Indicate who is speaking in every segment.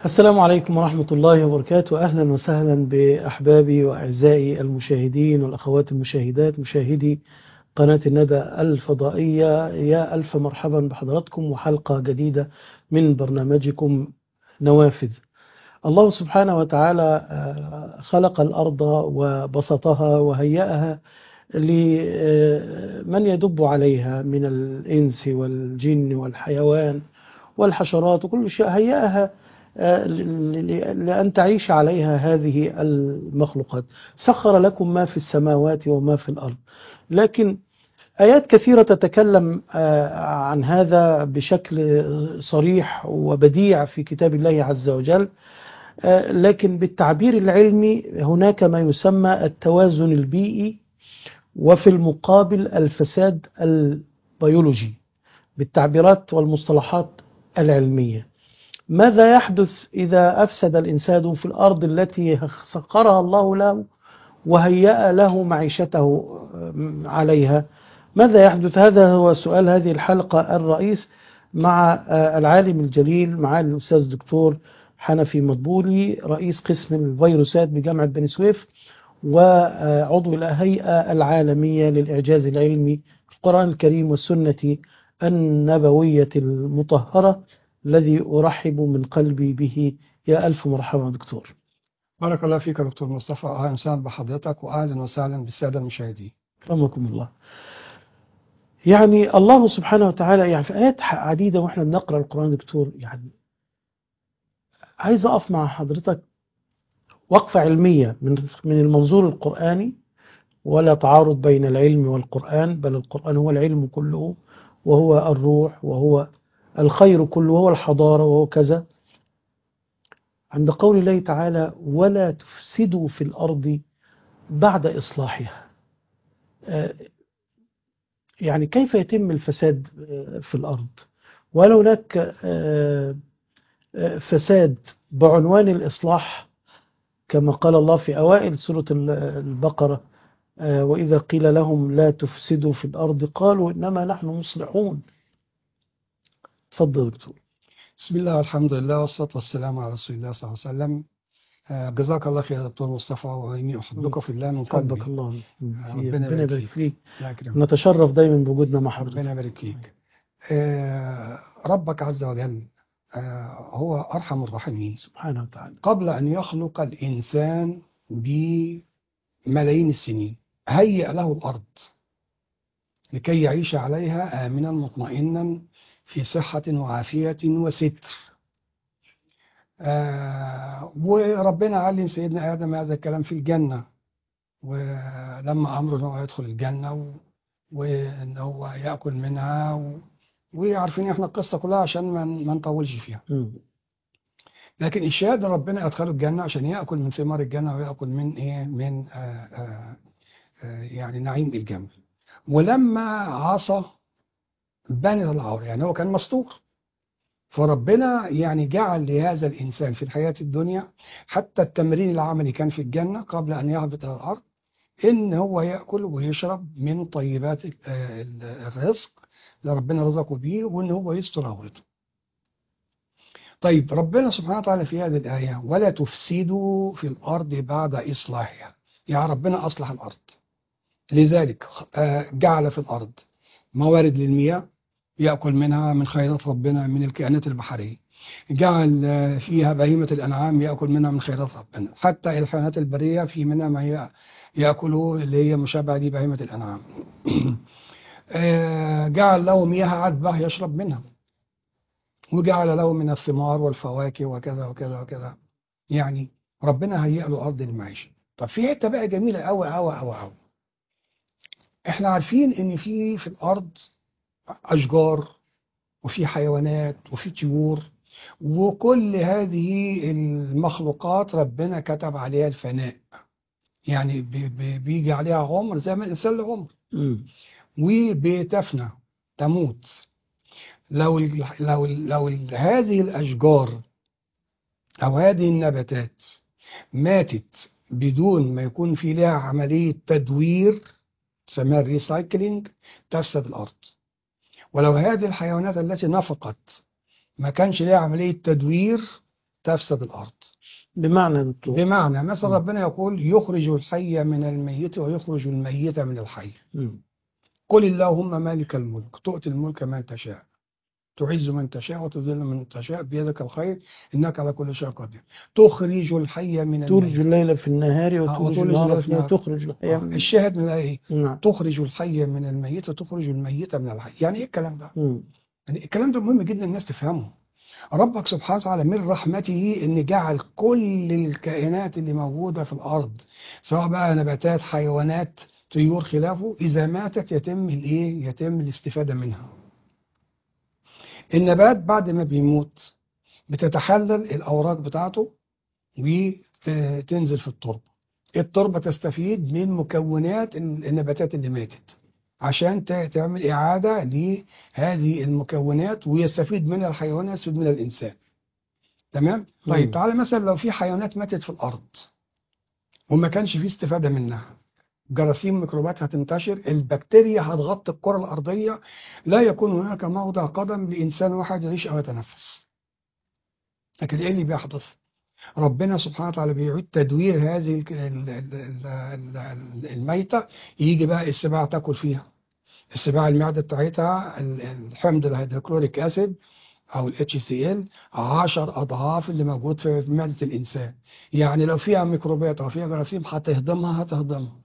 Speaker 1: السلام عليكم ورحمة الله وبركاته أهلا وسهلا بأحبابي وأعزائي المشاهدين والأخوات المشاهدات مشاهدي قناة الندى الفضائية يا ألف مرحبا بحضراتكم وحلقة جديدة من برنامجكم نوافذ الله سبحانه وتعالى خلق الأرض وبسطها وهيأها لمن يدب عليها من الإنس والجن والحيوان والحشرات وكل شيء هيأها لأن تعيش عليها هذه المخلوقات سخر لكم ما في السماوات وما في الأرض لكن آيات كثيرة تتكلم عن هذا بشكل صريح وبديع في كتاب الله عز وجل لكن بالتعبير العلمي هناك ما يسمى التوازن البيئي وفي المقابل الفساد البيولوجي بالتعبيرات والمصطلحات العلمية ماذا يحدث إذا أفسد الإنسان في الأرض التي سخرها الله له وهيأ له معيشته عليها ماذا يحدث هذا هو سؤال هذه الحلقة الرئيس مع العالم الجليل معالي الأستاذ دكتور حنفي مطبولي رئيس قسم الفيروسات بجامعة بني سويف وعضو الهيئة العالمية للإعجاز العلمي في القرآن الكريم والسنة النبوية المطهرة الذي أرحب من قلبي به يا ألف مرحبا دكتور
Speaker 2: بارك الله فيك دكتور مصطفى أهلا وسهلا بحضرتك وأهلا وسهلا بالسادة المشاهدين
Speaker 1: كرمكم الله يعني الله سبحانه وتعالى يعني في آيات عديدة وإحنا بنقرأ القرآن دكتور يعني عايز أقف مع حضرتك وقفة علمية من من المنظور القرآني ولا تعارض بين العلم والقرآن بل القرآن هو العلم كله وهو الروح وهو الخير كله وهو الحضارة وهو كذا عند قول الله تعالى ولا تفسدوا في الأرض بعد إصلاحها يعني كيف يتم الفساد في الأرض وهل هناك فساد بعنوان الإصلاح كما قال الله في أوائل سورة البقرة وإذا قيل لهم لا تفسدوا في الأرض قالوا إنما نحن مصلحون تفضل دكتور
Speaker 2: بسم الله والحمد لله والصلاة والسلام على رسول الله صلى الله عليه وسلم جزاك الله خير يا دكتور مصطفى وإني أحبك في الله من قلبي
Speaker 1: حبك الله
Speaker 2: ربنا
Speaker 1: ربنا يبارك فيك
Speaker 2: الله يكرمك
Speaker 1: نتشرف دايما بوجودنا مع حضرتك
Speaker 2: ربنا يبارك فيك آه، ربك عز وجل آه، هو أرحم الراحمين
Speaker 1: سبحانه وتعالى
Speaker 2: قبل أن يخلق الإنسان بملايين السنين هيأ له الأرض لكي يعيش عليها آمنا مطمئنا في صحة وعافية وستر آه وربنا علم سيدنا آدم هذا الكلام في الجنة ولما أمره أنه يدخل الجنة و... وأن هو يأكل منها و... وعارفين احنا القصة كلها عشان ما ما نطولش فيها
Speaker 1: مم.
Speaker 2: لكن الشاهد إن ربنا أدخله الجنة عشان يأكل من ثمار الجنة ويأكل من إيه من آه آه آه يعني نعيم الجنة ولما عصى بانت العورة يعني هو كان مستور فربنا يعني جعل لهذا الإنسان في الحياة الدنيا حتى التمرين العملي كان في الجنة قبل أن يهبط إلى الأرض إن هو يأكل ويشرب من طيبات ال- ال- الرزق اللي ربنا رزقه بيه وإن هو يستر عورته طيب ربنا سبحانه وتعالى في هذه الآية ولا تفسدوا في الأرض بعد إصلاحها يعني ربنا أصلح الأرض لذلك آه، جعل في الأرض موارد للمياه يأكل منها من خيرات ربنا من الكائنات البحرية جعل آه، فيها بهيمة الأنعام يأكل منها من خيرات ربنا حتى الحيوانات البرية في منها ما هي يأكله اللي هي مشابهة لبهيمة الأنعام آه، جعل له مياه عذبة يشرب منها وجعل له من الثمار والفواكه وكذا وكذا وكذا يعني ربنا هيئ له أرض المعيشة طب في حتة بقى جميلة أوي أوي أوي أوي احنا عارفين ان في في الارض اشجار وفي حيوانات وفي طيور وكل هذه المخلوقات ربنا كتب عليها الفناء يعني بي- بي- بيجي عليها عمر زي ما الانسان له عمر
Speaker 1: مم.
Speaker 2: وبتفنى تموت لو ال لو ال لو ال هذه الاشجار او هذه النباتات ماتت بدون ما يكون في لها عملية تدوير تسميها الريسايكلينج تفسد الأرض ولو هذه الحيوانات التي نفقت ما كانش لها عملية تدوير تفسد الأرض
Speaker 1: بمعنى دكتور
Speaker 2: بمعنى مثلا
Speaker 1: م.
Speaker 2: ربنا يقول يخرج الحي من الميت ويخرج الميت من الحي
Speaker 1: مم.
Speaker 2: قل اللهم مالك الملك تؤتي الملك من تشاء تعز من تشاء وتذل من تشاء بيدك الخير انك على كل شيء قدير تخرج الحي من
Speaker 1: تولج
Speaker 2: الميت
Speaker 1: الليل في النهار وتولج
Speaker 2: وتولج
Speaker 1: النهار
Speaker 2: الليل
Speaker 1: في
Speaker 2: في
Speaker 1: الليل
Speaker 2: النهار.
Speaker 1: تخرج الحياة
Speaker 2: آه،
Speaker 1: من
Speaker 2: الشاهد من الايه
Speaker 1: نعم
Speaker 2: تخرج الحي من الميت وتخرج الميت من الحي يعني ايه الكلام ده
Speaker 1: مم.
Speaker 2: يعني الكلام ده مهم جدا الناس تفهمه ربك سبحانه وتعالى من رحمته ان جعل كل الكائنات اللي موجوده في الارض سواء بقى نباتات حيوانات طيور خلافه اذا ماتت يتم الايه يتم الاستفاده منها النبات بعد ما بيموت بتتحلل الاوراق بتاعته وتنزل في التربه التربه تستفيد من مكونات النباتات اللي ماتت عشان ت- تعمل إعادة لهذه المكونات ويستفيد منها الحيوان يستفيد منها الإنسان تمام؟ طيب
Speaker 1: مم.
Speaker 2: تعالى مثلا لو في حيوانات ماتت في الأرض وما كانش فيه استفادة منها جراثيم ميكروبات هتنتشر البكتيريا هتغطي الكرة الأرضية لا يكون هناك موضع قدم لإنسان واحد يعيش أو يتنفس لكن إيه اللي بيحدث؟ ربنا سبحانه وتعالى بيعيد تدوير هذه الك- ال- ال- ال- ال- الميتة يجي بقى السباع تاكل فيها السباع المعدة بتاعتها ال- الحمض الهيدروكلوريك اسيد او ال HCl 10 اضعاف اللي موجود في في معدة الانسان يعني لو فيها ميكروبات او فيها جراثيم هتهضمها هتهضمها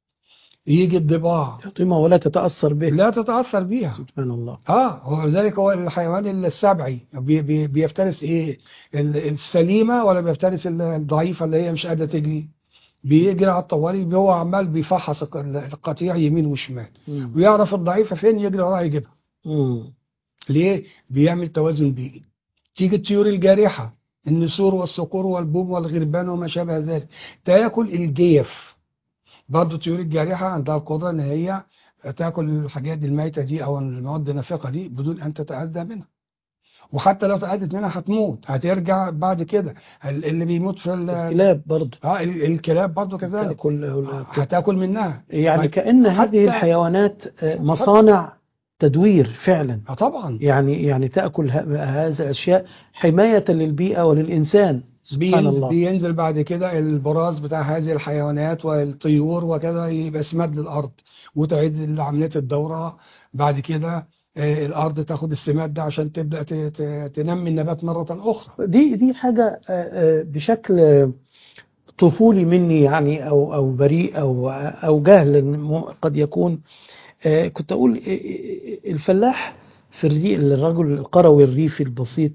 Speaker 2: يجي الضباع
Speaker 1: تطعمها ولا تتأثر به
Speaker 2: لا تتأثر بيها
Speaker 1: سبحان الله
Speaker 2: اه ولذلك هو الحيوان السبعي بي بي بيفترس ايه ال- السليمه ولا بيفترس ال- الضعيفه اللي هي مش قادره تجري بيجري على الطوالي هو عمال بيفحص الق- القطيع يمين وشمال
Speaker 1: مم.
Speaker 2: ويعرف الضعيفه فين يجري وراها يجيبها
Speaker 1: مم.
Speaker 2: ليه بيعمل توازن بيئي تيجي الطيور الجارحه النسور والصقور والبوم والغربان وما شابه ذلك تاكل الجيف برضه الطيور الجارحه عندها القدره ان هي تاكل الحاجات دي الميته دي او المواد النافقه دي بدون ان تتاذى منها وحتى لو تأذت منها هتموت هترجع بعد كده ال- اللي بيموت في ال-
Speaker 1: الكلاب برضه
Speaker 2: اه ال- الكلاب برضه كذلك
Speaker 1: تأكل
Speaker 2: هتاككل منها
Speaker 1: يعني
Speaker 2: طيب،
Speaker 1: كأن هذه
Speaker 2: حتى-
Speaker 1: الحيوانات آه، مصانع تدوير فعلا
Speaker 2: اه طبعا
Speaker 1: يعني يعني تأكل ه- هذه الأشياء حماية للبيئة وللإنسان سبحان
Speaker 2: بين-
Speaker 1: الله
Speaker 2: بينزل بعد كده البراز بتاع هذه الحيوانات والطيور وكذا يبقى سماد للأرض وتعيد عملية الدورة بعد كده آه، الأرض تاخد السماد ده عشان تبدأ ت- ت- تنمي النبات مرة أخرى
Speaker 1: دي دي حاجة آه، آه، بشكل آه، طفولي مني يعني أو أو بريء أو أو جهل م- قد يكون آه، كنت أقول آه، آه، الفلاح في الريف الرجل القروي الريفي البسيط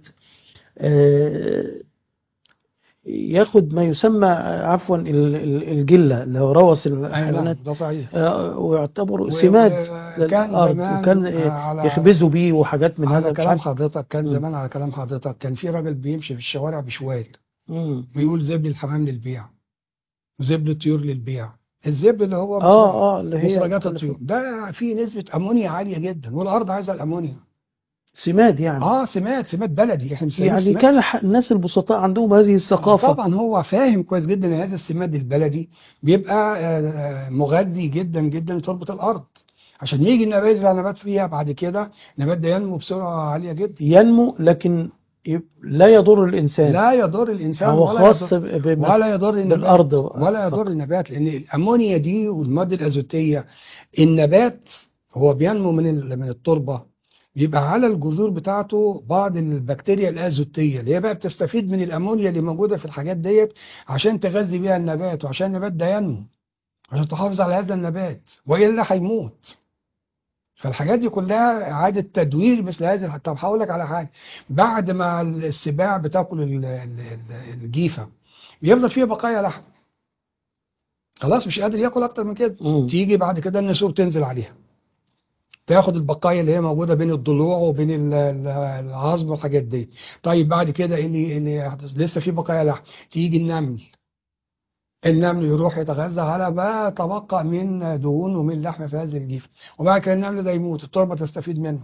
Speaker 1: آه، ياخد ما يسمى آه، عفوا ال- ال- الجلة اللي هو روث
Speaker 2: أي نعم
Speaker 1: الحيوانات
Speaker 2: ده صحيح
Speaker 1: آه، ويعتبر
Speaker 2: و-
Speaker 1: سماد
Speaker 2: و- كان
Speaker 1: للأرض
Speaker 2: زمان
Speaker 1: وكان
Speaker 2: آه،
Speaker 1: آه،
Speaker 2: على
Speaker 1: يخبزوا بيه وحاجات من هذا
Speaker 2: على
Speaker 1: مش
Speaker 2: كلام
Speaker 1: عارف
Speaker 2: حضرتك كان
Speaker 1: مم.
Speaker 2: زمان على كلام حضرتك كان في راجل بيمشي في الشوارع بشوال
Speaker 1: مم.
Speaker 2: بيقول زبل الحمام للبيع وزبل الطيور للبيع الزبل اللي هو
Speaker 1: اه اه اللي هي
Speaker 2: مخرجات الطيور ده فيه نسبة أمونيا عالية جدا والأرض عايزة الأمونيا
Speaker 1: سماد يعني
Speaker 2: اه سمات سمات بلدي احنا بنسميه
Speaker 1: يعني
Speaker 2: سمات.
Speaker 1: كان ح- الناس البسطاء عندهم هذه الثقافة
Speaker 2: طبعا هو فاهم كويس جدا ان هذا السماد البلدي بيبقى آه، مغذي جدا جدا لتربة الارض عشان يجي النبات يزرع نبات فيها بعد كده النبات ده ينمو بسرعة عالية جدا
Speaker 1: ينمو لكن يب- لا يضر الإنسان
Speaker 2: لا يضر الانسان
Speaker 1: هو
Speaker 2: ولا
Speaker 1: خاص
Speaker 2: يضر
Speaker 1: ب- ب-
Speaker 2: ولا يضر النبات
Speaker 1: بالأرض
Speaker 2: ولا يضر
Speaker 1: فقط.
Speaker 2: النبات لان الامونيا دي والمواد الازوتيه النبات هو بينمو من ال- من التربه بيبقى على الجذور بتاعته بعض البكتيريا الازوتيه اللي هي بقى بتستفيد من الامونيا اللي موجوده في الحاجات ديت عشان تغذي بيها النبات وعشان النبات ده ينمو عشان تحافظ على هذا النبات والا هيموت فالحاجات دي كلها اعاده تدوير مثل هذه الح- طب هقول لك على حاجه بعد ما السباع بتاكل ال- ال- ال- الجيفه بيفضل فيها بقايا لحم خلاص مش قادر ياكل اكتر من كده
Speaker 1: مم.
Speaker 2: تيجي بعد كده النسور تنزل عليها تاخد البقايا اللي هي موجوده بين الضلوع وبين ال- ال- العظم والحاجات دي طيب بعد كده ايه اللي إيه اللي يحدث لسه في بقايا لحم تيجي النمل النمل يروح يتغذى على ما تبقى من دهون ومن لحم في هذه الجيفه وبعد كده النمل ده يموت التربه تستفيد منه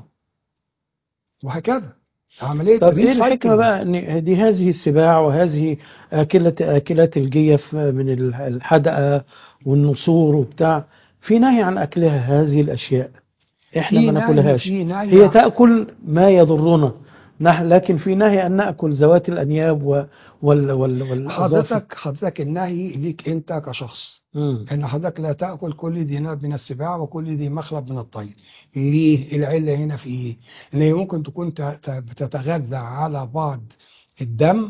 Speaker 2: وهكذا عمليه
Speaker 1: طب ايه
Speaker 2: recycling.
Speaker 1: الحكمة بقى ان دي هذه السباع وهذه آكلة آكلات الجيف من ال- الحدقة والنسور وبتاع في نهي عن أكلها هذه الأشياء احنا
Speaker 2: في
Speaker 1: ما
Speaker 2: نهي-
Speaker 1: ناكلهاش
Speaker 2: في نهي
Speaker 1: هي
Speaker 2: عن-
Speaker 1: تأكل ما يضرنا نح- لكن في نهي أن نأكل ذوات الأنياب و- وال وال والأظافر
Speaker 2: حضرتك حضرتك النهي ليك انت كشخص
Speaker 1: مم.
Speaker 2: ان حضرتك لا تاكل كل ذي ناب من السباع وكل ذي مخلب من الطير ليه العله هنا في ايه ان هي ممكن تكون ت- ت- بتتغذى على بعض الدم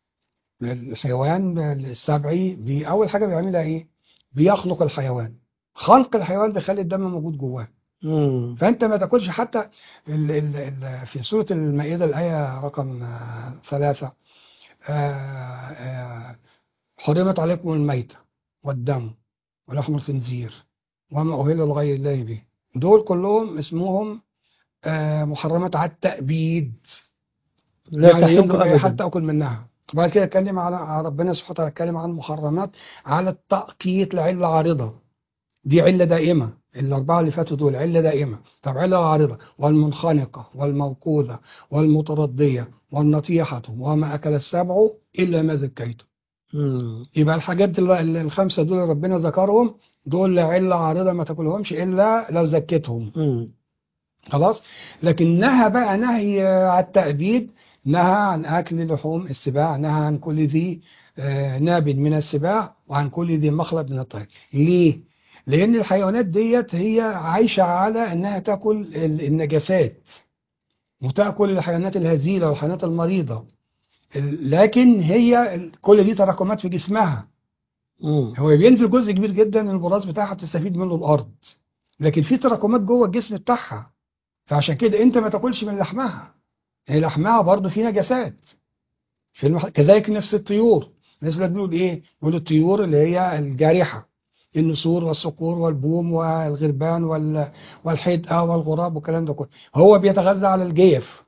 Speaker 2: الحيوان السبعي بي اول حاجه بيعملها ايه بيخلق الحيوان خلق الحيوان بيخلي الدم موجود جواه
Speaker 1: مم.
Speaker 2: فانت ما تاكلش حتى ال ال ال في سوره المائده الايه رقم آه، ثلاثة آه، آه، حرمت عليكم الميتة والدم ولحم الخنزير وما أهل لغير الله به دول كلهم اسمهم آه، محرمات على التأبيد
Speaker 1: لا
Speaker 2: يعني
Speaker 1: تحل
Speaker 2: يمكن أي حد
Speaker 1: أبدا
Speaker 2: تأكل منها بعد كده اتكلم على على ربنا سبحانه وتعالى اتكلم عن محرمات على التأقيت لعلة عارضة دي علة دائمة الأربعة اللي فاتوا دول علة دائمة طب علة عارضة والمنخنقة والموقوذة والمتردية والنطيحة وما أكل السبع إلا ما زكيته
Speaker 1: مم.
Speaker 2: يبقى الحاجات دل- ال- الخمسة دول اللي ربنا ذكرهم دول علة عارضة ما تاكلهمش إلا لو زكيتهم
Speaker 1: مم.
Speaker 2: خلاص لكن نهى بقى نهي آه، على التأبيد نهى عن أكل لحوم السباع نهى عن كل ذي آه، ناب من السباع وعن كل ذي مخلب من الطير ليه؟ لأن الحيوانات ديت هي عايشة على إنها تاكل ال- النجاسات وتاكل الحيوانات الهزيلة والحيوانات المريضة ال- لكن هي ال- كل دي تراكمات في جسمها
Speaker 1: مم.
Speaker 2: هو بينزل جزء كبير جدا من البراز بتاعها بتستفيد منه الارض لكن في تراكمات جوه الجسم بتاعها فعشان كده انت ما تاكلش من لحمها هي لحمها برضه فيه نجاسات في المح... كذلك نفس الطيور الناس اللي بيقولوا ايه بيقولوا الطيور اللي هي الجارحه النسور والصقور والبوم والغربان وال... والحدقه والغراب والكلام ده كله هو بيتغذى على الجيف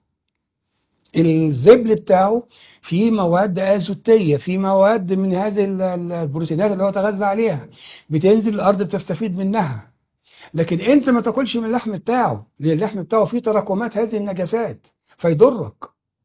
Speaker 2: الزبل بتاعه فيه مواد ازوتيه فيه مواد من هذه ال- ال- البروتينات اللي هو تغذى عليها بتنزل الارض بتستفيد منها لكن انت ما تاكلش من اللحم بتاعه لان اللحم بتاعه فيه تراكمات هذه النجاسات فيضرك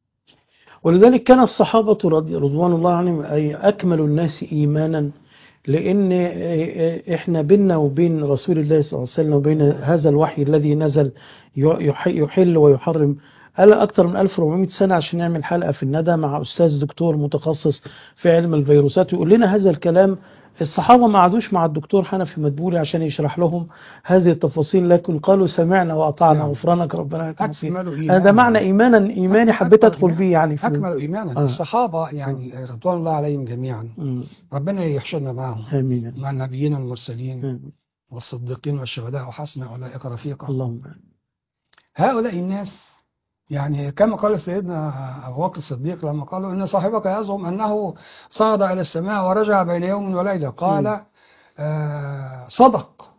Speaker 1: ولذلك كان الصحابة رضي رضوان الله عنهم أي أكمل الناس إيمانا لأن إحنا بيننا وبين رسول الله صلى الله عليه وسلم وبين هذا الوحي الذي نزل يح- يحل ويحرم قال أكثر من 1400 سنة عشان نعمل حلقة في الندى مع أستاذ دكتور متخصص في علم الفيروسات يقول لنا هذا الكلام الصحابة ما عادوش مع الدكتور حنفي مدبولي عشان يشرح لهم هذه التفاصيل لكن قالوا سمعنا وأطعنا
Speaker 2: نعم.
Speaker 1: غفرانك ربنا لك المصير
Speaker 2: اكمل ايمانا
Speaker 1: هذا معنى إيمانا إيماني حبيت
Speaker 2: أكمل
Speaker 1: أدخل بيه يعني في
Speaker 2: اكمل ايمانا
Speaker 1: آه.
Speaker 2: الصحابه يعني رضوان الله عليهم جميعا
Speaker 1: مم.
Speaker 2: ربنا يحشرنا معهم
Speaker 1: آمين
Speaker 2: مع النبيين والمرسلين
Speaker 1: آمين.
Speaker 2: والصديقين والشهداء وحسن اولئك رفيقا
Speaker 1: اللهم
Speaker 2: هؤلاء الناس يعني كما قال سيدنا أبو بكر الصديق لما قالوا إن صاحبك يزعم أنه صعد إلى السماء ورجع بين يوم وليلة
Speaker 1: مم.
Speaker 2: قال آه صدق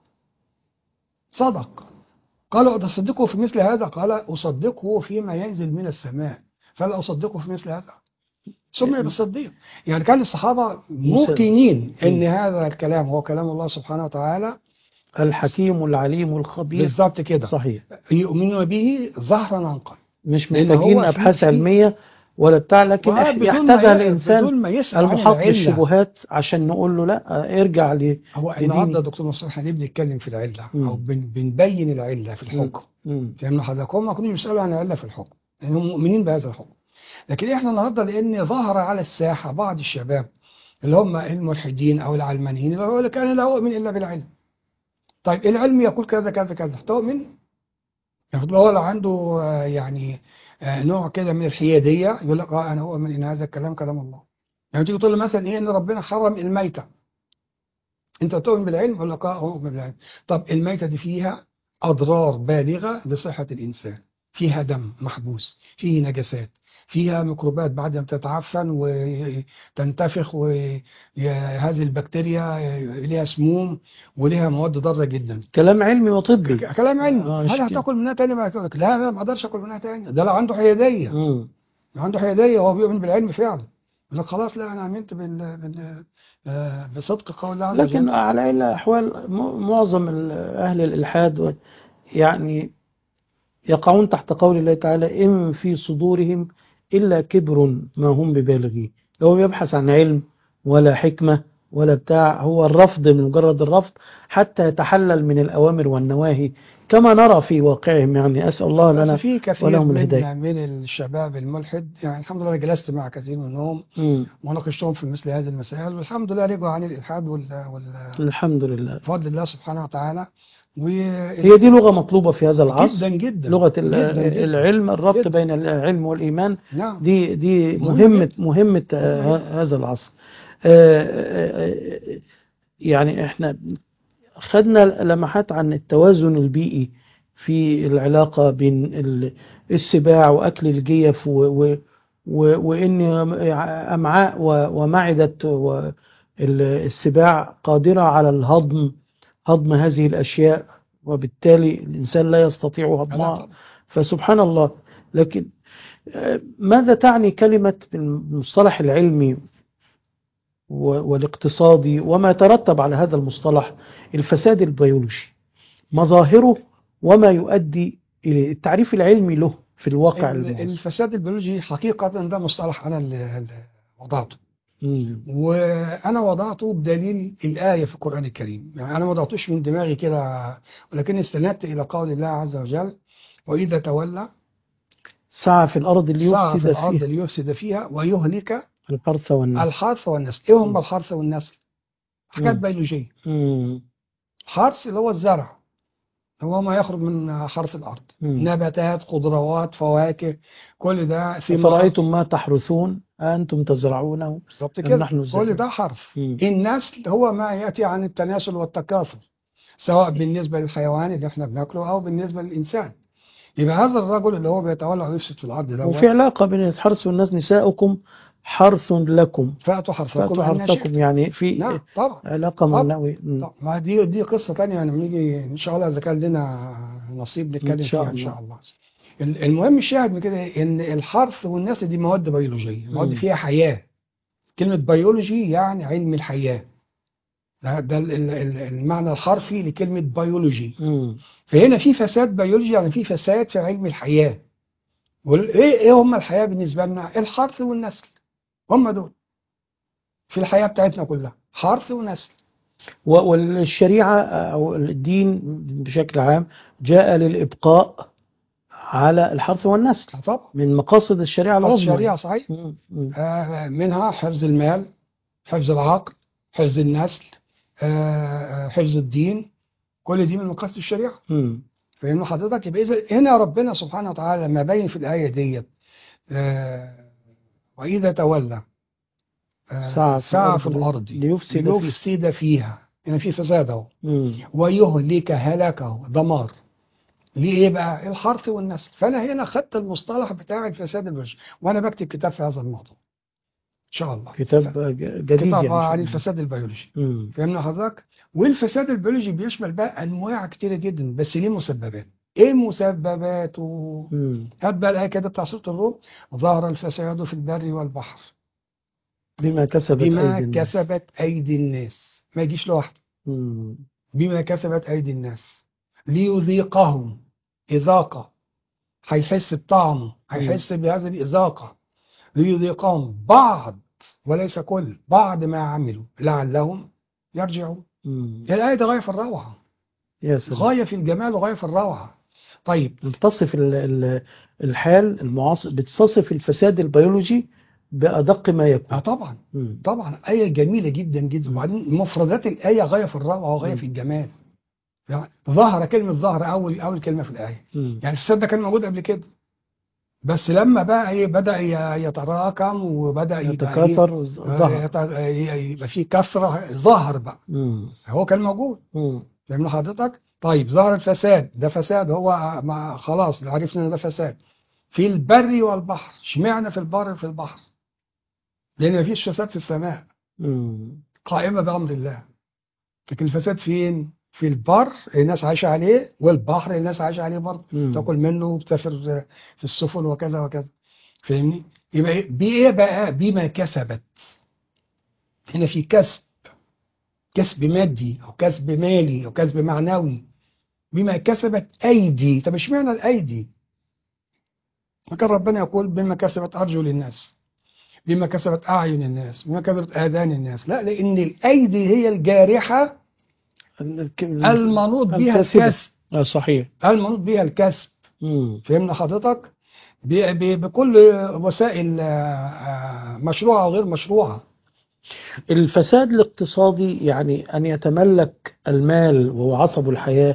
Speaker 2: صدق قالوا أتصدقه في مثل هذا قال أصدقه فيما ينزل من السماء فلا أصدقه في مثل هذا سمي بالصديق يعني كان الصحابة موقنين أن هذا الكلام هو كلام الله سبحانه وتعالى
Speaker 1: الحكيم العليم الخبير
Speaker 2: بالظبط كده
Speaker 1: صحيح
Speaker 2: يؤمنون به ظهرا عن قلب
Speaker 1: مش
Speaker 2: لأن
Speaker 1: محتاجين
Speaker 2: هو في-
Speaker 1: أبحاث
Speaker 2: في-
Speaker 1: علمية ولا بتاع لكن إح-
Speaker 2: وبدون ما
Speaker 1: يحتاجها
Speaker 2: ي-
Speaker 1: الإنسان
Speaker 2: بدون ما يسأل عن
Speaker 1: المحط
Speaker 2: العلة
Speaker 1: للشبهات عشان نقول له لا ارجع لي
Speaker 2: هو
Speaker 1: لدين.
Speaker 2: النهارده دكتور مصطفى احنا ليه بنتكلم في العلة
Speaker 1: مم.
Speaker 2: أو بن بنبين العلة في الحكم
Speaker 1: مم.
Speaker 2: فاهم حضرتك هم ما كانوا بيسألوا عن العلة في الحكم لأنهم مؤمنين بهذا الحكم لكن احنا النهارده لأن ظهر على الساحة بعض الشباب اللي هم الملحدين أو العلمانيين اللي يقول لك أنا لا أؤمن إلا بالعلم طيب العلم يقول كذا كذا كذا تؤمن؟ المفروض هو لو عنده آه، يعني آه، نوع كده من الحيادية يقول لك اه أنا أؤمن إن هذا الكلام كلام الله يعني تيجي تقول له مثلا إيه إن ربنا حرم الميتة أنت تؤمن بالعلم يقول لك اه أؤمن بالعلم طب الميتة دي فيها أضرار بالغة لصحة الإنسان فيها دم محبوس فيه نجاسات فيها ميكروبات بعد ما تتعفن وتنتفخ وهذه البكتيريا لها سموم ولها مواد ضارة جدا
Speaker 1: كلام علمي وطبي
Speaker 2: ك- كلام علمي
Speaker 1: آه،
Speaker 2: هل
Speaker 1: شكل.
Speaker 2: هتاكل منها تاني ما يقول لك لا لا ما اقدرش اكل منها تاني ده لو عنده حياديه
Speaker 1: مم.
Speaker 2: لو عنده حياديه هو بيؤمن بالعلم فعلا يقول لك خلاص لا انا امنت بال... بال... آه، بصدق قول الله عز
Speaker 1: لكن
Speaker 2: وجل
Speaker 1: على أي الأحوال م- معظم ال- أهل الإلحاد و- يعني يقعون تحت قول الله تعالى إن في صدورهم إلا كبر ما هم ببالغيه هو بيبحث عن علم ولا حكمة ولا بتاع هو الرفض من مجرد الرفض حتى يتحلل من الأوامر والنواهي كما نرى في واقعهم يعني أسأل الله
Speaker 2: بس
Speaker 1: لنا
Speaker 2: في كثير
Speaker 1: ولهم الهداية.
Speaker 2: من من الشباب الملحد يعني الحمد لله جلست مع كثير منهم
Speaker 1: مم.
Speaker 2: وناقشتهم في مثل هذه المسائل والحمد لله رجعوا عن الإلحاد وال وال-
Speaker 1: الحمد لله
Speaker 2: بفضل الله سبحانه وتعالى و
Speaker 1: هي دي لغة مطلوبة في هذا العصر
Speaker 2: جدا جدا
Speaker 1: لغة ال-
Speaker 2: جدا جدا.
Speaker 1: العلم الربط
Speaker 2: جدا.
Speaker 1: بين العلم والإيمان
Speaker 2: نعم
Speaker 1: دي دي
Speaker 2: مهمة
Speaker 1: مهمة مهمة آه،
Speaker 2: مهمة
Speaker 1: ه- هذا العصر آه، آه، آه، يعني احنا خدنا لمحات عن التوازن البيئي في العلاقة بين ال- السباع وأكل الجيف و و و وإن أمعاء و- ومعدة و- ال- السباع قادرة على الهضم هضم هذه الأشياء وبالتالي الإنسان لا يستطيع
Speaker 2: لا
Speaker 1: هضمها
Speaker 2: طبعا
Speaker 1: فسبحان الله لكن آه، ماذا تعني كلمة المصطلح العلمي و- والاقتصادي وما يترتب على هذا المصطلح الفساد البيولوجي مظاهره وما يؤدي إليه التعريف العلمي له في الواقع
Speaker 2: ال-
Speaker 1: المعاصر
Speaker 2: الفساد البيولوجي حقيقة ده مصطلح أنا اللي اللي وضعته
Speaker 1: مم.
Speaker 2: وأنا وضعته بدليل الآية في القرآن الكريم يعني أنا ما وضعتوش من دماغي كده ولكن استندت إلى قول الله عز وجل وإذا تولى
Speaker 1: سعى في الأرض
Speaker 2: سعى في
Speaker 1: ليفسد
Speaker 2: الأرض
Speaker 1: فيها
Speaker 2: ليفسد فيها ويهلك
Speaker 1: الحرث والنسل
Speaker 2: الحرث والنسل إيه هم الحرث والنسل؟ حاجات
Speaker 1: مم.
Speaker 2: بيولوجية
Speaker 1: مم.
Speaker 2: حرث اللي هو الزرع هو ما يخرج من حرث الأرض
Speaker 1: مم.
Speaker 2: نباتات خضروات فواكه كل ده ثمار
Speaker 1: أفرأيتم ما تحرثون أنتم تزرعونه
Speaker 2: بالظبط
Speaker 1: أم
Speaker 2: كده
Speaker 1: نحن
Speaker 2: كل
Speaker 1: الزارعون
Speaker 2: ده حرث
Speaker 1: مم.
Speaker 2: النسل هو ما يأتي عن التناسل والتكاثر سواء بالنسبة للحيوان اللي احنا بناكله أو بالنسبة للإنسان يبقى هذا الرجل اللي هو بيتولى ويفسد في الأرض ده
Speaker 1: وفي علاقة بين الحرث والناس نساؤكم حرث لكم
Speaker 2: فأتوا حرثكم
Speaker 1: فأتوا
Speaker 2: أن
Speaker 1: حرثكم
Speaker 2: شئتم
Speaker 1: يعني في
Speaker 2: نعم طبعا
Speaker 1: علاقة
Speaker 2: طبعا
Speaker 1: معنوية مم.
Speaker 2: طبعا ما دي دي قصة تانية يعني نيجي إن شاء الله إذا كان لنا نصيب
Speaker 1: إن
Speaker 2: نتكلم
Speaker 1: شاء
Speaker 2: فيها إن شاء
Speaker 1: الله
Speaker 2: الله ال- المهم الشاهد من كده إن الحرث والنسل دي مواد بيولوجية مواد
Speaker 1: مم.
Speaker 2: فيها حياة كلمة بيولوجي يعني علم الحياة ده, ده ال- ال- ال- المعنى الحرفي لكلمة بيولوجي
Speaker 1: مم.
Speaker 2: فهنا في فساد بيولوجي يعني في فساد في علم الحياة وايه ايه هم الحياة بالنسبة لنا الحرث والنسل هم دول في الحياة بتاعتنا كلها حرث ونسل
Speaker 1: و- والشريعة أو الدين بشكل عام جاء للإبقاء على الحرث والنسل
Speaker 2: طبعا
Speaker 1: من مقاصد الشريعة
Speaker 2: خاص
Speaker 1: العظمى
Speaker 2: الشريعة صحيح
Speaker 1: مم. مم.
Speaker 2: آه، منها حفظ المال حفظ العقل حفظ النسل آه، آه، حفظ الدين كل دي من مقاصد الشريعة
Speaker 1: مم.
Speaker 2: فإن حضرتك يبقى إذا هنا ربنا سبحانه وتعالى لما بين في الآية ديت آه، وإذا تولى آه،
Speaker 1: سعى في
Speaker 2: سعى في
Speaker 1: الأرض
Speaker 2: الأرض
Speaker 1: ليفسد فيها.
Speaker 2: ليفسد فيها هنا في فساد أهو
Speaker 1: مم.
Speaker 2: ويهلك هلكه دمار ليه ايه بقى الحرث والنسل فانا هنا خدت المصطلح بتاع الفساد البشري وانا بكتب كتاب في هذا الموضوع ان شاء الله
Speaker 1: كتاب ج- جديد
Speaker 2: كتاب
Speaker 1: يعني
Speaker 2: عن الفساد البيولوجي
Speaker 1: مم.
Speaker 2: فهمنا حضرتك والفساد البيولوجي بيشمل بقى انواع كتيره جدا بس ليه مسببات ايه مسبباته
Speaker 1: مم.
Speaker 2: هات بقى الايه كده بتاع سوره الروم ظهر الفساد في البر والبحر
Speaker 1: بما كسبت
Speaker 2: بما
Speaker 1: أيدي الناس
Speaker 2: كسبت ايدي الناس ما يجيش لوحده
Speaker 1: مم.
Speaker 2: بما كسبت أيدي الناس ليذيقهم إذاقة هيحس بطعمه هيحس بهذه الإذاقة ليذيقهم بعض وليس كل بعض ما عملوا لعلهم يرجعون
Speaker 1: مم.
Speaker 2: الآية دي غاية في الروعة
Speaker 1: يا سلام
Speaker 2: غاية في الجمال وغاية في الروعة طيب
Speaker 1: بتصف ال- ال- الحال المعاصر بتصف الفساد البيولوجي بأدق ما
Speaker 2: اه
Speaker 1: يكون
Speaker 2: طبعا
Speaker 1: مم.
Speaker 2: طبعا آية جميلة جدا جدا وبعدين مفردات الآية غاية في الروعة وغاية
Speaker 1: مم.
Speaker 2: في الجمال يعني ظهر كلمة ظهر أول أول كلمة في الآية
Speaker 1: مم.
Speaker 2: يعني الفساد ده كان موجود قبل كده بس لما بقى ايه بدأ ي- يتراكم وبدأ يبقى ايه
Speaker 1: يتكاثر
Speaker 2: آه،
Speaker 1: ظهر
Speaker 2: يت- يبقى فيه كثرة ظهر بقى
Speaker 1: مم.
Speaker 2: هو كان موجود
Speaker 1: مم.
Speaker 2: فاهم حضرتك طيب ظهر الفساد ده فساد هو ما خلاص عرفنا ان ده فساد في البر والبحر اشمعنى في البر في البحر لان مفيش فساد في السماء
Speaker 1: مم.
Speaker 2: قائمة بأمر الله لكن الفساد فين في البر الناس عايشة عليه والبحر الناس عايشة عليه برضه
Speaker 1: مم.
Speaker 2: تاكل منه وبتسافر في السفن وكذا وكذا فاهمني يبقى ايه بايه بقى بما كسبت هنا في كسب كسب مادي او كسب مالي او كسب معنوي بما كسبت ايدي طب اشمعنى الايدي وكان ربنا يقول بما كسبت ارجل الناس بما كسبت أعين الناس بما كسبت آذان الناس لا لأن الأيدي هي الجارحة
Speaker 1: الك-
Speaker 2: المنوط بها
Speaker 1: الكاسبة.
Speaker 2: الكسب
Speaker 1: آه، صحيح
Speaker 2: المنوط بها الكسب
Speaker 1: مم.
Speaker 2: فهمنا حضرتك ب- ب- بكل وسائل آه، آه، مشروعة وغير مشروعة
Speaker 1: الفساد الاقتصادي يعني أن يتملك المال وهو عصب الحياة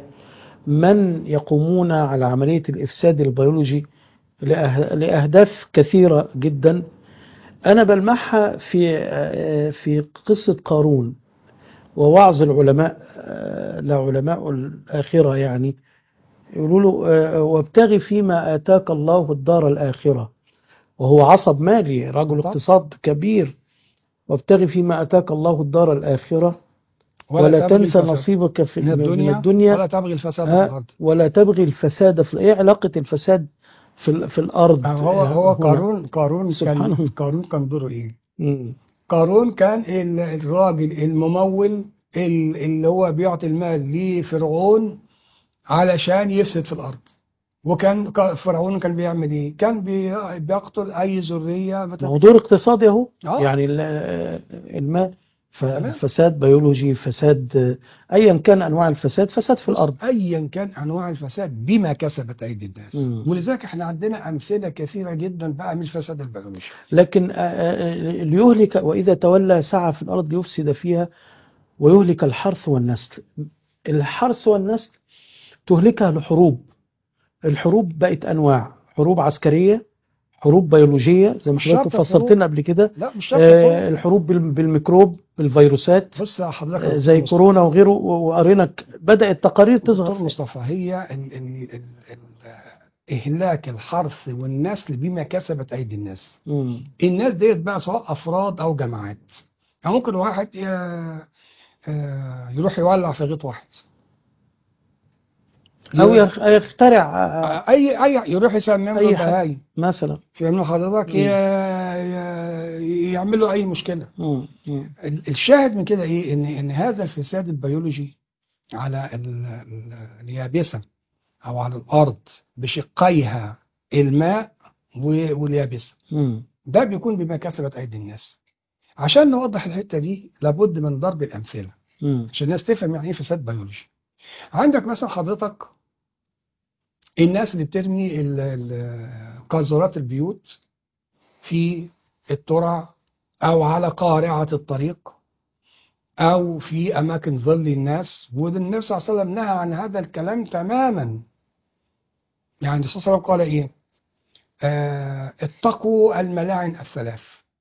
Speaker 1: من يقومون على عملية الإفساد البيولوجي لأه- لأهداف كثيرة جدا أنا بلمحها في آه، في قصة قارون ووعظ العلماء آه، لعلماء الآخرة يعني يقولوا له آه، وابتغي فيما آتاك الله الدار الآخرة وهو عصب مالي رجل
Speaker 2: طبعا.
Speaker 1: اقتصاد كبير وابتغي فيما آتاك الله الدار الآخرة ولا,
Speaker 2: تبغي
Speaker 1: تنسى
Speaker 2: الفساد
Speaker 1: نصيبك في
Speaker 2: من الدنيا,
Speaker 1: من الدنيا
Speaker 2: ولا تبغي الفساد في
Speaker 1: ها،
Speaker 2: الأرض
Speaker 1: ولا تبغي الفساد في ايه علاقة الفساد في ال- في الأرض
Speaker 2: هو هو
Speaker 1: هنا؟
Speaker 2: قارون قارون
Speaker 1: سبحان
Speaker 2: كان
Speaker 1: الله.
Speaker 2: قارون كان دوره ايه؟
Speaker 1: مم.
Speaker 2: قارون كان ال- الراجل الممول ال- اللي هو بيعطي المال لفرعون علشان يفسد في الارض وكان ك- فرعون كان بيعمل ايه؟ كان بي- بيقتل اي ذريه بت-
Speaker 1: موضوع اقتصادي اهو
Speaker 2: آه.
Speaker 1: يعني ال- الماء ف-
Speaker 2: تمام.
Speaker 1: فساد بيولوجي فساد ايا كان انواع الفساد فساد في
Speaker 2: بص،
Speaker 1: الارض
Speaker 2: ايا كان انواع الفساد بما كسبت ايدي الناس
Speaker 1: مم.
Speaker 2: ولذلك احنا عندنا امثله كثيره جدا بقى من الفساد البيولوجي
Speaker 1: لكن آه، آه، ليهلك واذا تولى سعى في الارض ليفسد فيها ويهلك الحرث والنسل الحرث والنسل تهلكها الحروب الحروب بقت انواع حروب عسكريه حروب بيولوجيه زي ما
Speaker 2: مش
Speaker 1: حضرتك
Speaker 2: شرط
Speaker 1: فسرت
Speaker 2: حروب.
Speaker 1: لنا قبل كده
Speaker 2: لا مش شرط
Speaker 1: آه،
Speaker 2: الحروب.
Speaker 1: الحروب بال- بالميكروب بالفيروسات
Speaker 2: بص يا حضرتك
Speaker 1: آه،
Speaker 2: يا
Speaker 1: زي
Speaker 2: دكتور
Speaker 1: كورونا وغيره و- وقرينا ك- بدأت تقارير
Speaker 2: دكتور
Speaker 1: تظهر
Speaker 2: مصطفى هي ال ال ال ال إهلاك الحرث والنسل بما كسبت أيدي الناس
Speaker 1: مم.
Speaker 2: الناس ديت بقى سواء أفراد أو جماعات يعني ممكن واحد ي- آه، يروح يولع في غيط واحد
Speaker 1: أو
Speaker 2: ي-
Speaker 1: يخ- يخترع آه،
Speaker 2: أي أي يروح يسمم
Speaker 1: أي
Speaker 2: له
Speaker 1: حد.
Speaker 2: بهايم
Speaker 1: مثلا
Speaker 2: فاهمني حضرتك
Speaker 1: مم.
Speaker 2: ي- ي- يعمل له أي مشكلة
Speaker 1: مم. مم.
Speaker 2: ال- الشاهد من كده إيه إن إن هذا الفساد البيولوجي على ال- ال- اليابسة أو على الأرض بشقيها الماء و- واليابسة
Speaker 1: مم.
Speaker 2: ده بيكون بما كسبت أيدي الناس عشان نوضح الحتة دي لابد من ضرب الأمثلة
Speaker 1: مم.
Speaker 2: عشان الناس تفهم يعني إيه فساد بيولوجي عندك مثلا حضرتك الناس اللي بترمي ال- ال- قاذورات البيوت في الترع أو على قارعة الطريق أو في أماكن ظل الناس والنبي صلى الله عليه وسلم نهى عن هذا الكلام تماما يعني الرسول صلى الله عليه وسلم قال إيه آه اتقوا الملاعن الثلاث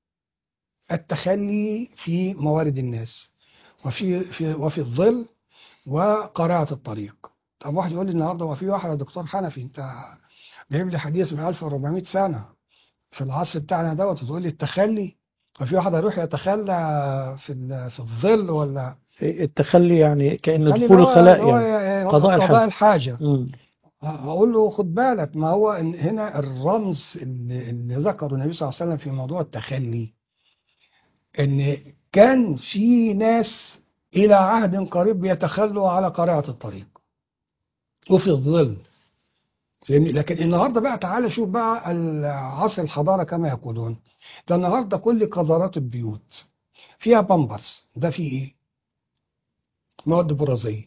Speaker 2: التخلي في موارد الناس وفي في وفي الظل وقارعة الطريق طب واحد يقول لي النهارده هو في واحد يا دكتور حنفي انت جايب لي حديث من 1400 سنة في العصر بتاعنا دوت وتقول لي التخلي وفي واحد هيروح يتخلى في ال- في الظل ولا
Speaker 1: التخلي يعني كأن
Speaker 2: خلي
Speaker 1: دخول
Speaker 2: اللي هو-
Speaker 1: الخلاء
Speaker 2: اللي هو
Speaker 1: يعني
Speaker 2: قضاء
Speaker 1: قضاء
Speaker 2: الحاجة
Speaker 1: الحاجة مم.
Speaker 2: هقول له خد بالك ما هو إن هنا الرمز اللي, اللي ذكره النبي صلى الله عليه وسلم في موضوع التخلي ان كان في ناس الى عهد قريب بيتخلوا على قارعة الطريق وفي الظل فاهمني لكن النهارده بقى تعالى شوف بقى عصر الحضاره كما يقولون ده النهارده كل قذرات البيوت فيها بامبرز ده فيه ايه؟ مواد برازيه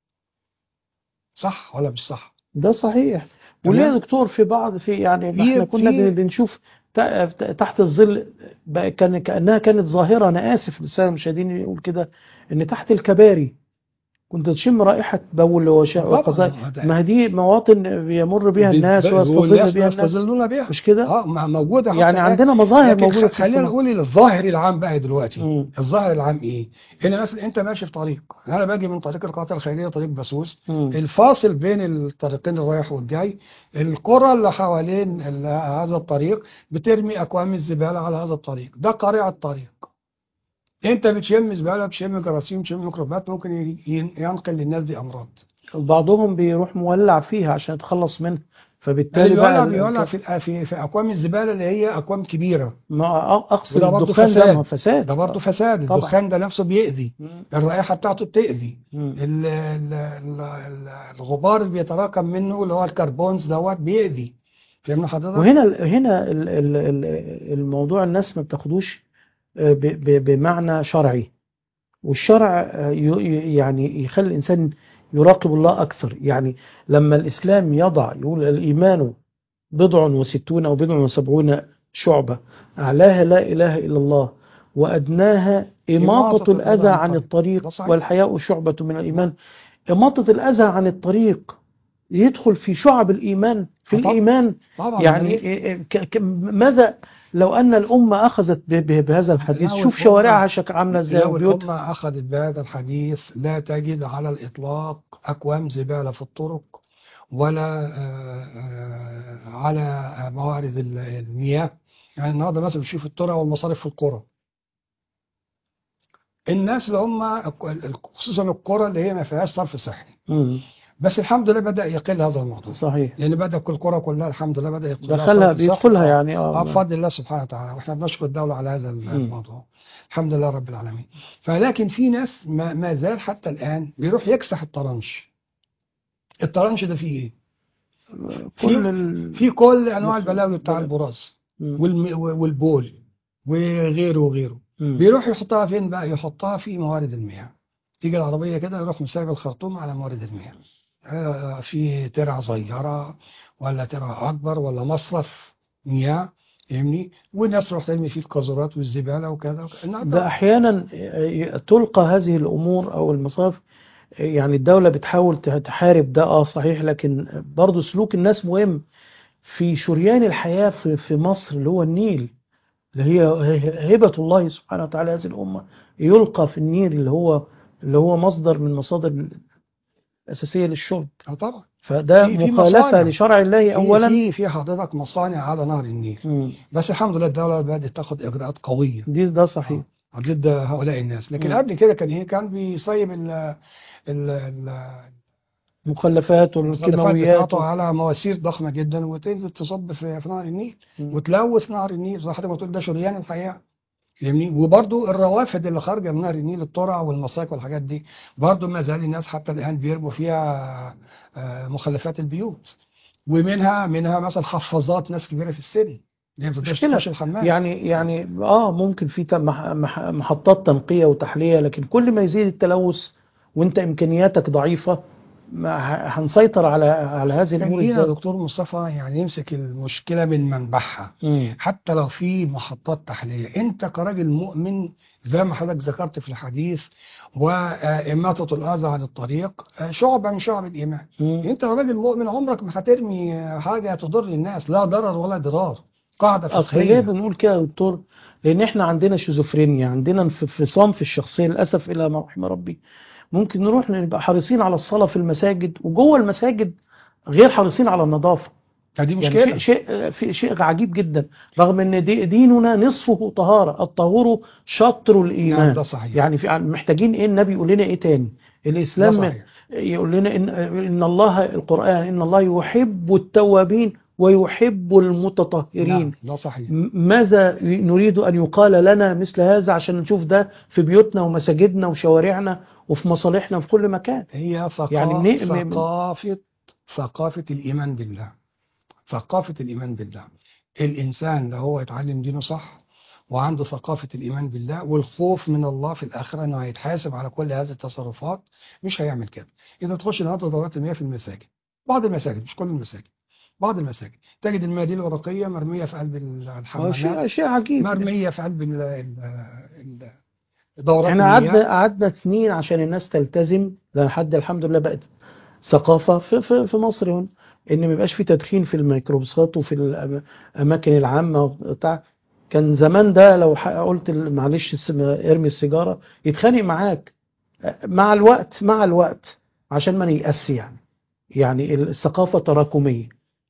Speaker 2: صح ولا مش صح؟
Speaker 1: ده صحيح
Speaker 2: تمام.
Speaker 1: وليه يا دكتور في بعض في يعني
Speaker 2: في-
Speaker 1: احنا كنا
Speaker 2: في-
Speaker 1: بن- بنشوف تا- تحت الظل بقى كان كأنها كانت ظاهرة أنا آسف للسادة المشاهدين يقول كده إن تحت الكباري كنت تشم رائحة بول وشاء
Speaker 2: طبعاً،
Speaker 1: وقذائف
Speaker 2: ده-
Speaker 1: ما هي دي مواطن بيمر بها الناس
Speaker 2: والناس
Speaker 1: ويستظل بها الناس
Speaker 2: بيستظلون بيها
Speaker 1: مش كده؟
Speaker 2: اه ما- موجوده حتى
Speaker 1: يعني
Speaker 2: الآن.
Speaker 1: عندنا مظاهر
Speaker 2: لكن
Speaker 1: موجودة في
Speaker 2: خلينا
Speaker 1: المجتمع.
Speaker 2: نقول الظاهر العام بقى دلوقتي
Speaker 1: مم.
Speaker 2: الظاهر العام ايه؟ ان مثلا انت ماشي في طريق انا باجي من طريق القاهره الخيريه طريق بسوس
Speaker 1: مم.
Speaker 2: الفاصل بين الطريقين الرايح والجاي القرى اللي حوالين ال- هذا الطريق بترمي اكوام الزباله على هذا الطريق ده قارع الطريق انت بتشم زباله بتشم جراثيم بتشم ميكروبات ممكن ي- ي- ينقل للناس دي امراض
Speaker 1: بعضهم بيروح مولع فيها عشان يتخلص منها فبالتالي
Speaker 2: بيولع
Speaker 1: بقى
Speaker 2: بيولع في في في اكوام الزباله اللي هي اكوام كبيره
Speaker 1: ما اقصد
Speaker 2: وده برضه
Speaker 1: الدخان ده
Speaker 2: فساد.
Speaker 1: ما هو فساد
Speaker 2: ده برضه فساد
Speaker 1: طبعا.
Speaker 2: الدخان ده نفسه بيأذي
Speaker 1: مم.
Speaker 2: الرائحه بتاعته بتأذي
Speaker 1: مم.
Speaker 2: ال- ال- ال- ال- الغبار اللي بيتراكم منه اللي هو الكربونز دوت بيأذي فهمنا حضرتك؟
Speaker 1: وهنا هنا ال- ال- ال- الموضوع الناس ما بتاخدوش آه، ب- ب- بمعنى شرعي والشرع آه، ي- ي- يعني يخلي الإنسان يراقب الله أكثر يعني لما الإسلام يضع يقول الإيمان بضع وستون أو بضع وسبعون شعبة أعلاها لا إله إلا الله وأدناها إماطة الأذى عن الطريق
Speaker 2: ده صحيح.
Speaker 1: والحياء شعبة من الإيمان إماطة الأذى عن الطريق يدخل في شعب الإيمان في
Speaker 2: آه طبعا.
Speaker 1: الإيمان
Speaker 2: طبعا
Speaker 1: يعني
Speaker 2: جميل.
Speaker 1: ك- ك- ماذا لو أن الأمة أخذت ب- ب- بهذا الحديث
Speaker 2: لو
Speaker 1: شوف
Speaker 2: الأمة-
Speaker 1: شوارعها شك عاملة إزاي
Speaker 2: لو
Speaker 1: وبيوتها
Speaker 2: الأمة أخذت بهذا الحديث لا تجد على الإطلاق أكوام زبالة في الطرق ولا آه، آه، على موارد ال- المياه يعني النهارده مثلا بنشوف الترع والمصارف في القرى الناس اللي هم الك- خصوصا القرى اللي هي ما فيهاش صرف صحي
Speaker 1: مم.
Speaker 2: بس الحمد لله بدأ يقل هذا الموضوع
Speaker 1: صحيح
Speaker 2: لأن بدأ كل القرى كلها الحمد لله بدأ يقل
Speaker 1: دخلها بيدخلها يعني
Speaker 2: اه
Speaker 1: اه
Speaker 2: بفضل الله سبحانه وتعالى واحنا بنشكر الدولة على هذا الموضوع الحمد لله رب العالمين فلكن في ناس ما, ما زال حتى الآن بيروح يكسح الطرنش الطرنش ده فيه ايه؟
Speaker 1: كل ال...
Speaker 2: في كل انواع البلاوي بتاع البراز
Speaker 1: مم.
Speaker 2: والم- والبول وغيره وغيره
Speaker 1: مم.
Speaker 2: بيروح يحطها فين بقى يحطها في موارد المياه تيجي العربية كده يروح مسابق الخرطوم على موارد المياه آه، في ترعة صغيرة ولا ترعة أكبر ولا مصرف مياه فاهمني والناس تروح ترمي فيه القاذورات والزبالة وكذا وكذا. نعم
Speaker 1: ده
Speaker 2: طبعاً.
Speaker 1: احيانا تلقى هذه الامور او المصارف يعني الدوله بتحاول تحارب ده اه صحيح لكن برضه سلوك الناس مهم في شريان الحياه في في مصر اللي هو النيل اللي هي هبه الله سبحانه وتعالى هذه الامه يلقى في النيل اللي هو اللي هو مصدر من مصادر الاساسيه للشرب
Speaker 2: اه طبعا
Speaker 1: فده
Speaker 2: في- في
Speaker 1: مخالفه
Speaker 2: مصانع.
Speaker 1: لشرع الله
Speaker 2: في
Speaker 1: اولا
Speaker 2: في في حضرتك مصانع على نهر النيل
Speaker 1: مم.
Speaker 2: بس الحمد لله الدولة بدأت تاخد إجراءات قوية
Speaker 1: دي ده صحيح
Speaker 2: ضد هؤلاء الناس لكن
Speaker 1: مم.
Speaker 2: قبل كده كان ايه كان بيصيب ال ال- ال-
Speaker 1: مخلفات
Speaker 2: المخلفات
Speaker 1: والكيماويات
Speaker 2: بتاعته على مواسير ضخمه جدا وتنزل تصب في في نهر النيل
Speaker 1: مم.
Speaker 2: وتلوث نهر النيل زي حضرتك ما تقول ده شريان الحياه فاهمني وبرضو الروافد اللي خارجه من نهر النيل الترع والمصايق والحاجات دي برضو ما زال الناس حتى الان بيرموا فيها آه، مخلفات البيوت ومنها منها مثلا حفاظات ناس كبيره في السن اللي هي ما بتقدرش
Speaker 1: مشكلة.
Speaker 2: تخش الحمام
Speaker 1: يعني يعني اه ممكن في تم- مح- مح- محطات تنقية وتحلية لكن كل ما يزيد التلوث وانت امكانياتك ضعيفة ما ه- هنسيطر على على هذه الامور
Speaker 2: خلينا يا
Speaker 1: ازاي؟
Speaker 2: دكتور مصطفى يعني يمسك المشكله من منبعها
Speaker 1: مم.
Speaker 2: حتى لو في محطات تحلية انت كراجل مؤمن زي ما حضرتك ذكرت في الحديث وإماتة الأذى عن الطريق آه، شعبة من شعب الإيمان
Speaker 1: مم.
Speaker 2: انت راجل مؤمن عمرك ما هترمي آه، حاجة تضر الناس لا ضرر ولا ضرار قاعدة
Speaker 1: اصل ليه
Speaker 2: فقهية
Speaker 1: بنقول كده يا دكتور؟ لان احنا عندنا شيزوفرينيا عندنا انفصام في الشخصية للاسف الى ما رحم ربي ممكن نروح نبقى حريصين على الصلاة في المساجد وجوه المساجد غير حريصين على النظافة
Speaker 2: فدي
Speaker 1: يعني
Speaker 2: مشكلة
Speaker 1: شيء شيء في شيء عجيب جدا رغم ان دي ديننا نصفه طهارة الطهور شطر
Speaker 2: نعم
Speaker 1: الإيمان
Speaker 2: ده صحيح
Speaker 1: يعني في محتاجين ايه النبي يقول لنا ايه تاني
Speaker 2: ده
Speaker 1: الإسلام
Speaker 2: صحيح
Speaker 1: يقول لنا إن, إن الله القرآن إن الله يحب التوابين ويحب المتطهرين
Speaker 2: نعم ده صحيح
Speaker 1: م- ماذا نريد أن يقال لنا مثل هذا عشان نشوف ده في بيوتنا ومساجدنا وشوارعنا وفي مصالحنا وفي كل مكان
Speaker 2: هي ثقا-
Speaker 1: يعني من- من-
Speaker 2: ثقافة ثقافة الإيمان بالله ثقافة الإيمان بالله الإنسان لو هو يتعلم دينه صح وعنده ثقافة الإيمان بالله والخوف من الله في الآخرة أنه هيتحاسب على كل هذه التصرفات مش هيعمل كده إذا تخش النهارده دورات المياه في المساجد بعض المساجد مش كل المساجد بعض المساجد تجد المناديل الورقية مرمية في قلب
Speaker 1: هو
Speaker 2: الحمامات
Speaker 1: شيء شيء عجيب
Speaker 2: مرمية في قلب ال- ال- ال- دورات
Speaker 1: احنا
Speaker 2: المياه
Speaker 1: قعدنا قعدنا سنين عشان الناس تلتزم لحد الحمد لله بقت ثقافة في في في مصر هنا ان ما يبقاش في تدخين في الميكروباصات وفي الاماكن العامة وبتاع كان زمان ده لو ح- قلت ال- معلش الس- ارمي السيجارة يتخانق معاك مع الوقت مع الوقت عشان ما نيأس يعني يعني الثقافة تراكمية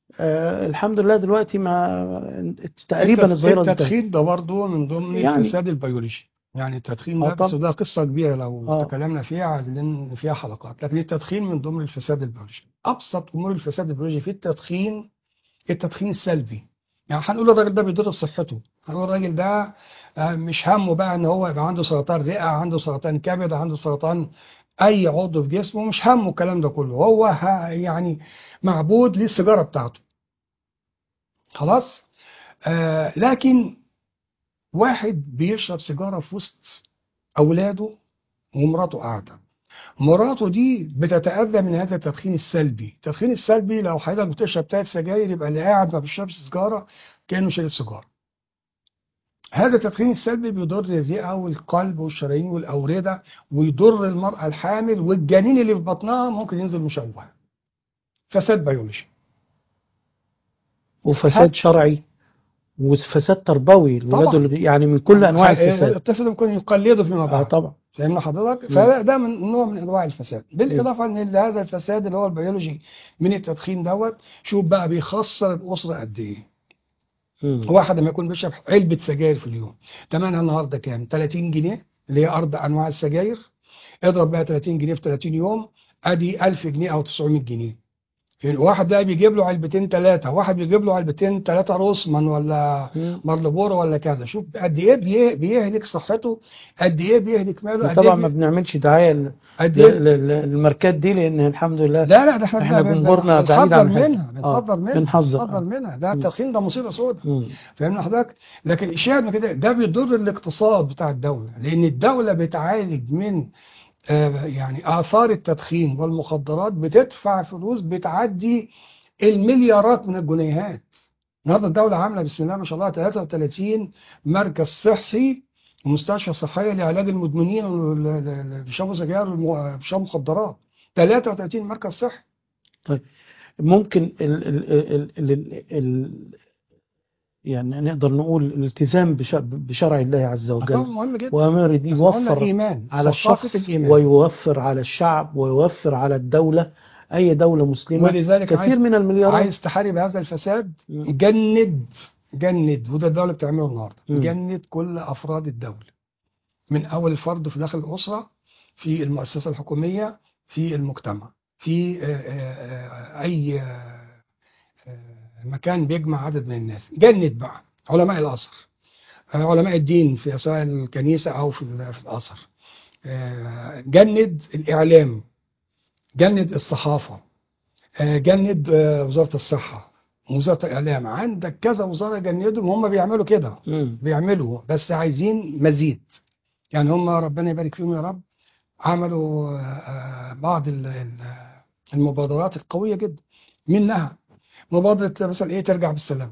Speaker 1: آه الحمد لله دلوقتي ما تقريبا
Speaker 2: التد-
Speaker 1: الظاهرة انتهت
Speaker 2: التدخين ده برضه من ضمن
Speaker 1: يعني-
Speaker 2: الفساد البيولوجي يعني التدخين
Speaker 1: آه
Speaker 2: ده بس
Speaker 1: طبعا.
Speaker 2: ده قصة كبيرة لو
Speaker 1: آه.
Speaker 2: تكلمنا فيها عايزين فيها حلقات لكن التدخين من ضمن الفساد البيولوجي أبسط أمور الفساد البيولوجي في التدخين التدخين السلبي يعني هنقول الراجل ده بيضر بصحته هنقول الراجل ده آه، مش همه بقى ان هو يبقى عنده سرطان رئة عنده سرطان كبد عنده سرطان اي عضو في جسمه مش همه الكلام ده كله هو ه- يعني معبود للسيجارة بتاعته خلاص آه لكن واحد بيشرب سيجاره في وسط اولاده ومراته قاعده مراته دي بتتأذى من هذا التدخين السلبي التدخين السلبي لو حضرتك بتشرب ثلاث سجاير يبقى اللي قاعد ما بيشربش سيجاره كأنه شرب سيجاره هذا التدخين السلبي بيضر الرئة والقلب والشرايين والأوردة ويضر المرأة الحامل والجنين اللي في بطنها ممكن ينزل مشوه فساد بيولوجي
Speaker 1: وفساد شرعي وفساد تربوي الولاد
Speaker 2: طبعا.
Speaker 1: اللي- يعني من كل انواع الفساد
Speaker 2: الطفل ممكن يقلده فيما
Speaker 1: اه
Speaker 2: بعد
Speaker 1: طبعا
Speaker 2: فاهمنا حضرتك
Speaker 1: مم.
Speaker 2: فده من نوع من انواع الفساد بالاضافه ان هذا الفساد اللي هو البيولوجي من التدخين دوت شوف بقى بيخسر الاسره قد ايه
Speaker 1: مم.
Speaker 2: واحد لما يكون بيشرب علبه سجاير في اليوم ثمنها النهارده كام 30 جنيه اللي هي اربع انواع السجاير اضرب بقى 30 جنيه في 30 يوم ادي 1000 جنيه او 900 جنيه في واحد بقى بيجيب له علبتين ثلاثه واحد بيجيب له علبتين ثلاثه روسمان ولا
Speaker 1: مم.
Speaker 2: مارلبورو ولا كذا شوف قد ايه بيه- بيهلك صحته قد ايه بيهلك ماله قد ايه
Speaker 1: طبعا ما
Speaker 2: بي-
Speaker 1: بنعملش دعايه ل-
Speaker 2: قد
Speaker 1: ل-
Speaker 2: ايه
Speaker 1: ل- للماركات دي لان الحمد لله
Speaker 2: لا لا ده احنا
Speaker 1: احنا
Speaker 2: بن- بن-
Speaker 1: جمهورنا بعيد
Speaker 2: بنحذر
Speaker 1: عن هذا.
Speaker 2: منها
Speaker 1: آه،
Speaker 2: بنحذر منها
Speaker 1: بنحذر،
Speaker 2: بنحذر
Speaker 1: آه.
Speaker 2: منها ده
Speaker 1: مم.
Speaker 2: التدخين ده مصيبه سوداء
Speaker 1: مم.
Speaker 2: فاهمني حضرتك لكن الشاهد من كده ده بيضر الاقتصاد بتاع الدوله لان الدوله بتعالج من آه، يعني اثار التدخين والمخدرات بتدفع فلوس بتعدي المليارات من الجنيهات النهارده الدوله عامله بسم الله ما شاء الله 33 مركز صحي ومستشفى صحيه لعلاج المدمنين اللي بيشربوا سجاير والم- بيشربوا مخدرات 33 مركز صحي
Speaker 1: ممكن ال ال ال ال ال ال يعني نقدر نقول الالتزام بش- بشرع الله عز
Speaker 2: طبعا
Speaker 1: وجل
Speaker 2: مهم جدا
Speaker 1: وامر دي
Speaker 2: إحنا قلنا
Speaker 1: يوفر
Speaker 2: ايمان
Speaker 1: على
Speaker 2: ثقافه
Speaker 1: الشخص
Speaker 2: الايمان
Speaker 1: ويوفر على الشعب ويوفر على الدولة أي دولة مسلمة
Speaker 2: ولذلك
Speaker 1: كثير
Speaker 2: عايز
Speaker 1: من المليارات
Speaker 2: عايز تحارب هذا الفساد
Speaker 1: مم.
Speaker 2: جند جند وده الدوله بتعمله النهارده
Speaker 1: مم.
Speaker 2: جند كل افراد الدوله من اول الفرد في داخل الاسره في المؤسسه الحكوميه في المجتمع في آه، آه، آه، اي آه، آه، مكان بيجمع عدد من الناس جند بقى علماء الازهر آه، علماء الدين في سواء الكنيسه او في ال- في الازهر آه، جند الاعلام جند الصحافه آه، جند آه، وزاره الصحه وزاره الاعلام عندك كذا وزاره جندهم هم بيعملوا كده
Speaker 1: مم.
Speaker 2: بيعملوا بس عايزين مزيد يعني هم ربنا يبارك فيهم يا رب عملوا آه، آه، بعض ال- ال- المبادرات القوية جدا منها مبادرة مثلا ايه ترجع بالسلام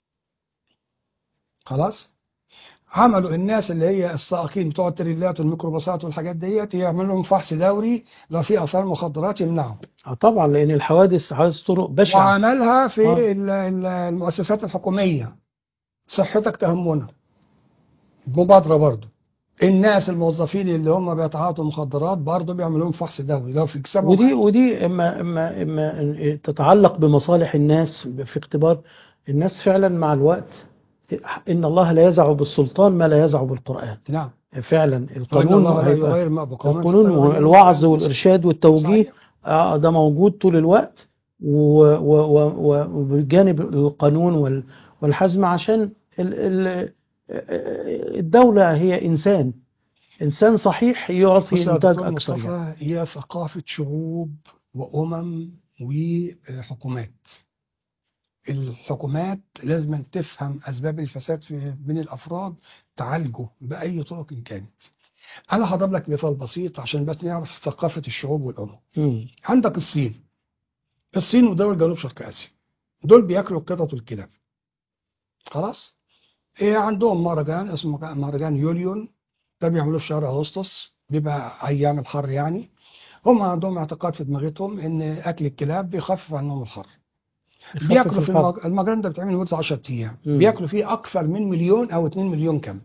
Speaker 2: خلاص عملوا الناس اللي هي السائقين بتوع التريلات والميكروباصات والحاجات ديت يعملوا لهم فحص دوري لو في اثار مخدرات يمنعهم
Speaker 1: آه طبعا لأن الحوادث حوادث طرق بشعة
Speaker 2: وعملها في
Speaker 1: آه.
Speaker 2: ال- ال- المؤسسات الحكومية صحتك تهمنا مبادرة برضو الناس الموظفين اللي هم بيتعاطوا مخدرات برضو بيعملوا لهم فحص دوري لو في اجسامهم
Speaker 1: ودي ودي اما اما اما تتعلق بمصالح الناس في اختبار الناس فعلا مع الوقت ان الله لا يزع بالسلطان ما لا يزع بالقرآن
Speaker 2: نعم
Speaker 1: فعلا
Speaker 2: وإن
Speaker 1: القانون
Speaker 2: الله لا
Speaker 1: هيبقى
Speaker 2: يغير ما بقوم
Speaker 1: القانون
Speaker 2: حتى يغيروا ما
Speaker 1: الوعظ
Speaker 2: بأنفسهم.
Speaker 1: والإرشاد والتوجيه
Speaker 2: صحيح.
Speaker 1: آه، ده موجود طول الوقت و- و- و- و- وبجانب القانون وال- والحزم عشان ال- ال- الدولة هي إنسان إنسان صحيح يعطي
Speaker 2: بص يا
Speaker 1: إنتاج
Speaker 2: دكتور
Speaker 1: أكثر يعني.
Speaker 2: مصطفى هي ثقافة شعوب وأمم وحكومات الحكومات لازم تفهم أسباب الفساد في بين الأفراد تعالجه بأي طرق إن كانت أنا هضرب لك مثال بسيط عشان بس نعرف ثقافة الشعوب والأمم
Speaker 1: مم.
Speaker 2: عندك الصين الصين ودول جنوب شرق آسيا دول بياكلوا القطط والكلاب خلاص إيه عندهم مهرجان اسمه مهرجان يوليون ده بيعملوه في شهر أغسطس بيبقى أيام الحر يعني هم عندهم اعتقاد في دماغتهم إن أكل الكلاب بيخفف عنهم الحر
Speaker 1: يخفف
Speaker 2: بياكلوا في
Speaker 1: الحر.
Speaker 2: المج... المجران ده بيتعمل لمده 10 ايام
Speaker 1: مم.
Speaker 2: بياكلوا فيه اكثر من مليون او 2 مليون كم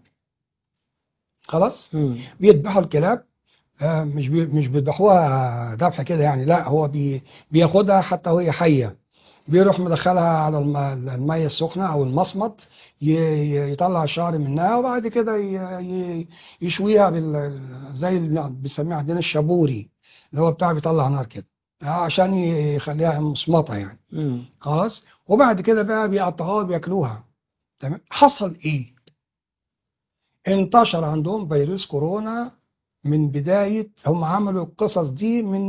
Speaker 2: خلاص
Speaker 1: مم.
Speaker 2: بيذبحوا الكلاب آه، مش بي... مش بيذبحوها ذبح كده يعني لا هو بي... بياخدها حتى وهي حيه بيروح مدخلها على الم... الميه السخنه او المصمت ي... ي- يطلع الشعر منها وبعد كده ي... ي... يشويها بال... زي اللي بنسميه عندنا الشابوري اللي هو بتاع بيطلع نار كده آه، عشان يخليها مصمطه يعني
Speaker 1: مم.
Speaker 2: خلاص وبعد كده بقى بيقطعوها وبياكلوها تمام حصل ايه انتشر عندهم فيروس كورونا من بداية هم عملوا القصص دي من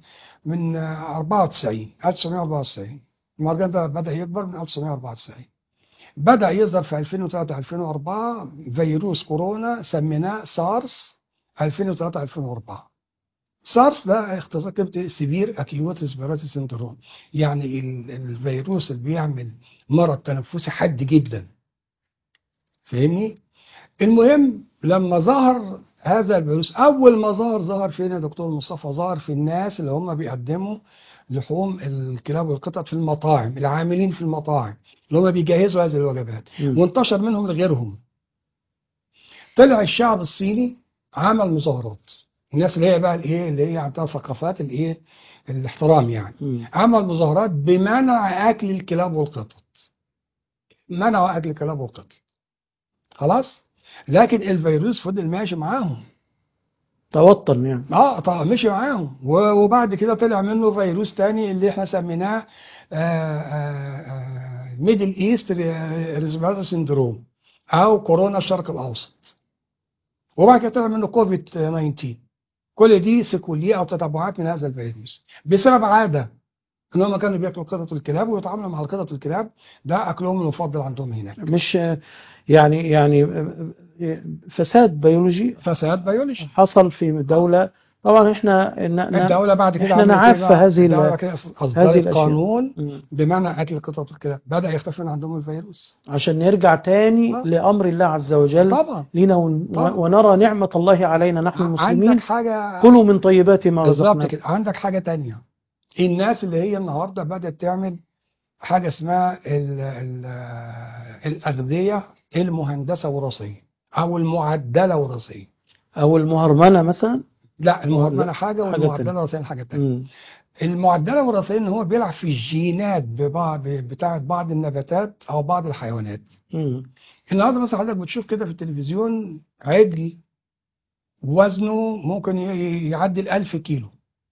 Speaker 2: من 94 1994 المهرجان ده بدأ يكبر من 1994 بدأ يظهر في 2003 2004 فيروس كورونا سميناه سارس 2003 2004 سارس ده اختصار كلمة سيفير اكيوت ريسبيراتوري سيندروم يعني ال- الفيروس اللي بيعمل مرض تنفسي حاد جدا فاهمني المهم لما ظهر هذا الفيروس اول ما ظهر ظهر فين يا دكتور مصطفى ظهر في الناس اللي هم بيقدموا لحوم الكلاب والقطط في المطاعم العاملين في المطاعم اللي هم بيجهزوا هذه الوجبات
Speaker 1: مم.
Speaker 2: وانتشر منهم لغيرهم طلع الشعب الصيني عمل مظاهرات الناس اللي هي بقى الايه اللي هي عندها ثقافات الايه الاحترام يعني
Speaker 1: مم.
Speaker 2: عمل مظاهرات بمنع اكل الكلاب والقطط منعوا اكل الكلاب والقطط خلاص لكن الفيروس فضل ماشي معاهم
Speaker 1: توطن يعني
Speaker 2: اه طبعا مشي معاهم و- وبعد كده طلع منه فيروس تاني اللي احنا سميناه ميدل ايست ريسبيراتوري سيندروم او كورونا الشرق الاوسط وبعد كده طلع منه كوفيد 19 كل دي سيكوليه او تتبعات من هذا الفيروس بسبب عاده ان هم كانوا بياكلوا القطط والكلاب ويتعاملوا مع القطط والكلاب ده اكلهم المفضل عندهم هناك
Speaker 1: مش يعني يعني فساد بيولوجي
Speaker 2: فساد بيولوجي
Speaker 1: حصل في دولة طبعا احنا ن- ن-
Speaker 2: الدوله بعد كده
Speaker 1: إحنا
Speaker 2: عملت إيه
Speaker 1: نعاف
Speaker 2: بقى؟
Speaker 1: هذه ال-
Speaker 2: الدوله كده
Speaker 1: هذه
Speaker 2: اصدرت
Speaker 1: الأشياء.
Speaker 2: قانون
Speaker 1: مم.
Speaker 2: بمنع اكل القطط والكلاب بدا يختفي من عندهم الفيروس
Speaker 1: عشان نرجع تاني
Speaker 2: آه.
Speaker 1: لأمر الله عز وجل
Speaker 2: طبعا
Speaker 1: لينا ون-
Speaker 2: طبعا.
Speaker 1: ونرى نعمة الله علينا نحن المسلمين
Speaker 2: عندك حاجه
Speaker 1: كلوا من طيبات ما
Speaker 2: بالظبط
Speaker 1: رزقناكم
Speaker 2: كده عندك حاجه تانية الناس اللي هي النهارده بدات تعمل حاجه اسمها ال ال الاغذيه المهندسه وراثيه او المعدله وراثيه
Speaker 1: أو المهرمنة مثلا
Speaker 2: لا المهرمنه
Speaker 1: لا،
Speaker 2: حاجه
Speaker 1: حاجة
Speaker 2: والمعدله
Speaker 1: تانية.
Speaker 2: الوراثيه حاجه تانية
Speaker 1: مم.
Speaker 2: المعدله الوراثيه ان هو بيلعب في الجينات ببعض بتاعه بعض النباتات او بعض الحيوانات
Speaker 1: مم.
Speaker 2: النهارده مثلا حضرتك بتشوف كده في التلفزيون عجل وزنه ممكن ي- يعدي ال 1000 كيلو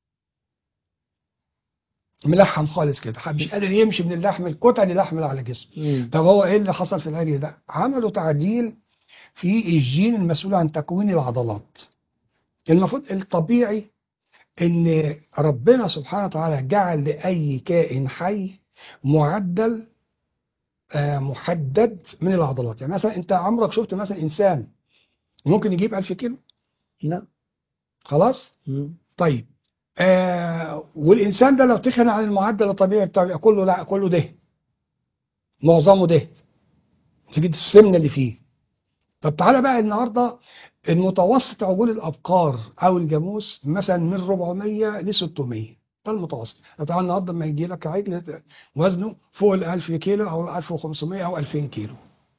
Speaker 2: ملحم خالص كده مش قادر يمشي من اللحم الكتل اللحم اللي على جسمه
Speaker 1: مم.
Speaker 2: طب هو ايه اللي حصل في العجل ده عملوا تعديل في الجين المسؤول عن تكوين العضلات المفروض الطبيعي ان ربنا سبحانه وتعالى جعل لاي كائن حي معدل آه، محدد من العضلات يعني مثلا انت عمرك شفت مثلا انسان ممكن يجيب 1000 كيلو
Speaker 1: لا
Speaker 2: خلاص
Speaker 1: مم.
Speaker 2: طيب آه والانسان ده لو تخن عن المعدل الطبيعي بتاعه يبقى كله لا كله ده معظمه ده تجد السمنه اللي فيه طب تعالى بقى النهارده المتوسط عجول الابقار او الجاموس مثلا من 400 ل 600 ده المتوسط طب تعالى النهارده لما يجي لك عجل وزنه فوق ال 1000 كيلو او ال 1500 او 2000 كيلو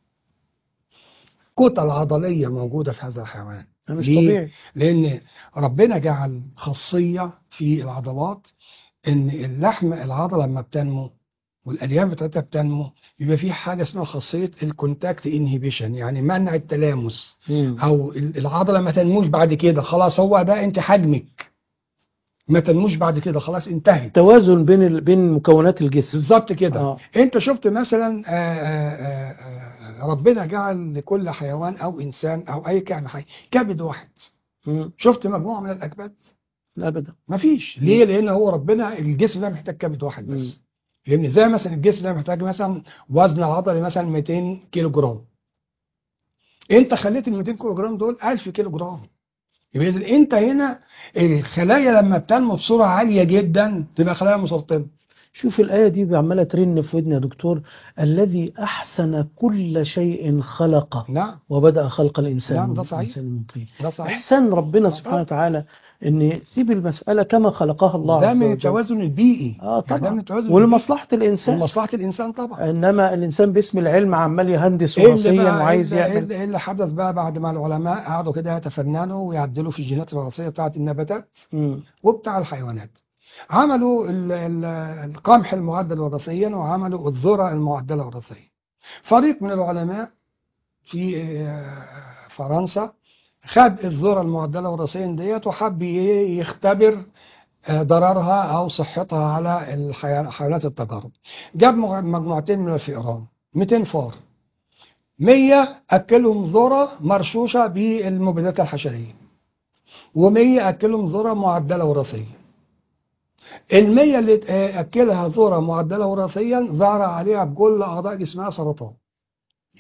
Speaker 2: كتل عضليه موجوده في هذا الحيوان
Speaker 1: ده مش
Speaker 2: ليه؟
Speaker 1: طبيعي
Speaker 2: لأن ربنا جعل خاصية في العضلات إن اللحم العضلة لما بتنمو والألياف بتاعتها بتنمو بيبقى في حاجة اسمها خاصية الكونتاكت انهيبيشن يعني منع التلامس
Speaker 1: مم.
Speaker 2: أو ال- العضلة ما تنموش بعد كده خلاص هو ده أنت حجمك ما تنموش بعد كده خلاص انتهت
Speaker 1: توازن بين ال... بين مكونات الجسم
Speaker 2: بالظبط كده
Speaker 1: اه
Speaker 2: انت شفت مثلا آه، آه، آه، ربنا جعل لكل حيوان او انسان او اي كائن حي كبد واحد
Speaker 1: مم.
Speaker 2: شفت مجموعه من الاكباد
Speaker 1: لا ابدا
Speaker 2: مفيش ليه لان هو ربنا الجسم ده محتاج كبد واحد
Speaker 1: مم.
Speaker 2: بس فاهمني زي مثلا الجسم ده محتاج مثلا وزن عضلي مثلا 200 كيلو جرام انت خليت ال 200 كيلو جرام دول 1000 كيلو جرام يبقى اذا انت هنا الخلايا لما بتنمو بسرعه عاليه جدا تبقى خلايا مسرطنه
Speaker 1: شوف الآية دي عمالة ترن في ودني يا دكتور الذي أحسن كل شيء خلقه
Speaker 2: نعم
Speaker 1: وبدأ خلق الإنسان
Speaker 2: نعم، ده
Speaker 1: من
Speaker 2: صحيح.
Speaker 1: إنسان من طين
Speaker 2: ده صحيح
Speaker 1: إحسان ربنا
Speaker 2: آه،
Speaker 1: سبحانه وتعالى إن يسيب المسألة كما خلقها الله
Speaker 2: ده
Speaker 1: عز
Speaker 2: من
Speaker 1: وجل
Speaker 2: التوازن البيئي
Speaker 1: آه
Speaker 2: يعني ده من
Speaker 1: طبعا
Speaker 2: التوازن البيئي
Speaker 1: ولمصلحة الإنسان
Speaker 2: لمصلحه الانسان طبعا
Speaker 1: إنما الإنسان باسم العلم عمال يهندس
Speaker 2: ايه اللي
Speaker 1: وراثيا
Speaker 2: بقى
Speaker 1: وعايز
Speaker 2: ايه اللي,
Speaker 1: يعمل
Speaker 2: إيه اللي حدث بقى بعد ما العلماء قعدوا كده يتفننوا ويعدلوا في الجينات الوراثيه بتاعه النباتات
Speaker 1: مم.
Speaker 2: وبتاع الحيوانات عملوا ال- ال- القمح المعدل وراثيا وعملوا الذرة المعدلة وراثيا فريق من العلماء في آه، فرنسا خد الذرة المعدلة وراثيا ديت وحب ي- يختبر آه، ضررها أو صحتها على الحيا- حيوانات التجارب جاب مج- مجموعتين من الفئران 200 فار 100 أكلهم ذرة مرشوشة بالمبيدات الحشرية و100 أكلهم ذرة معدلة وراثيا المية اللي أكلها ذرة معدلة وراثيا ظهر عليها بكل أعضاء جسمها سرطان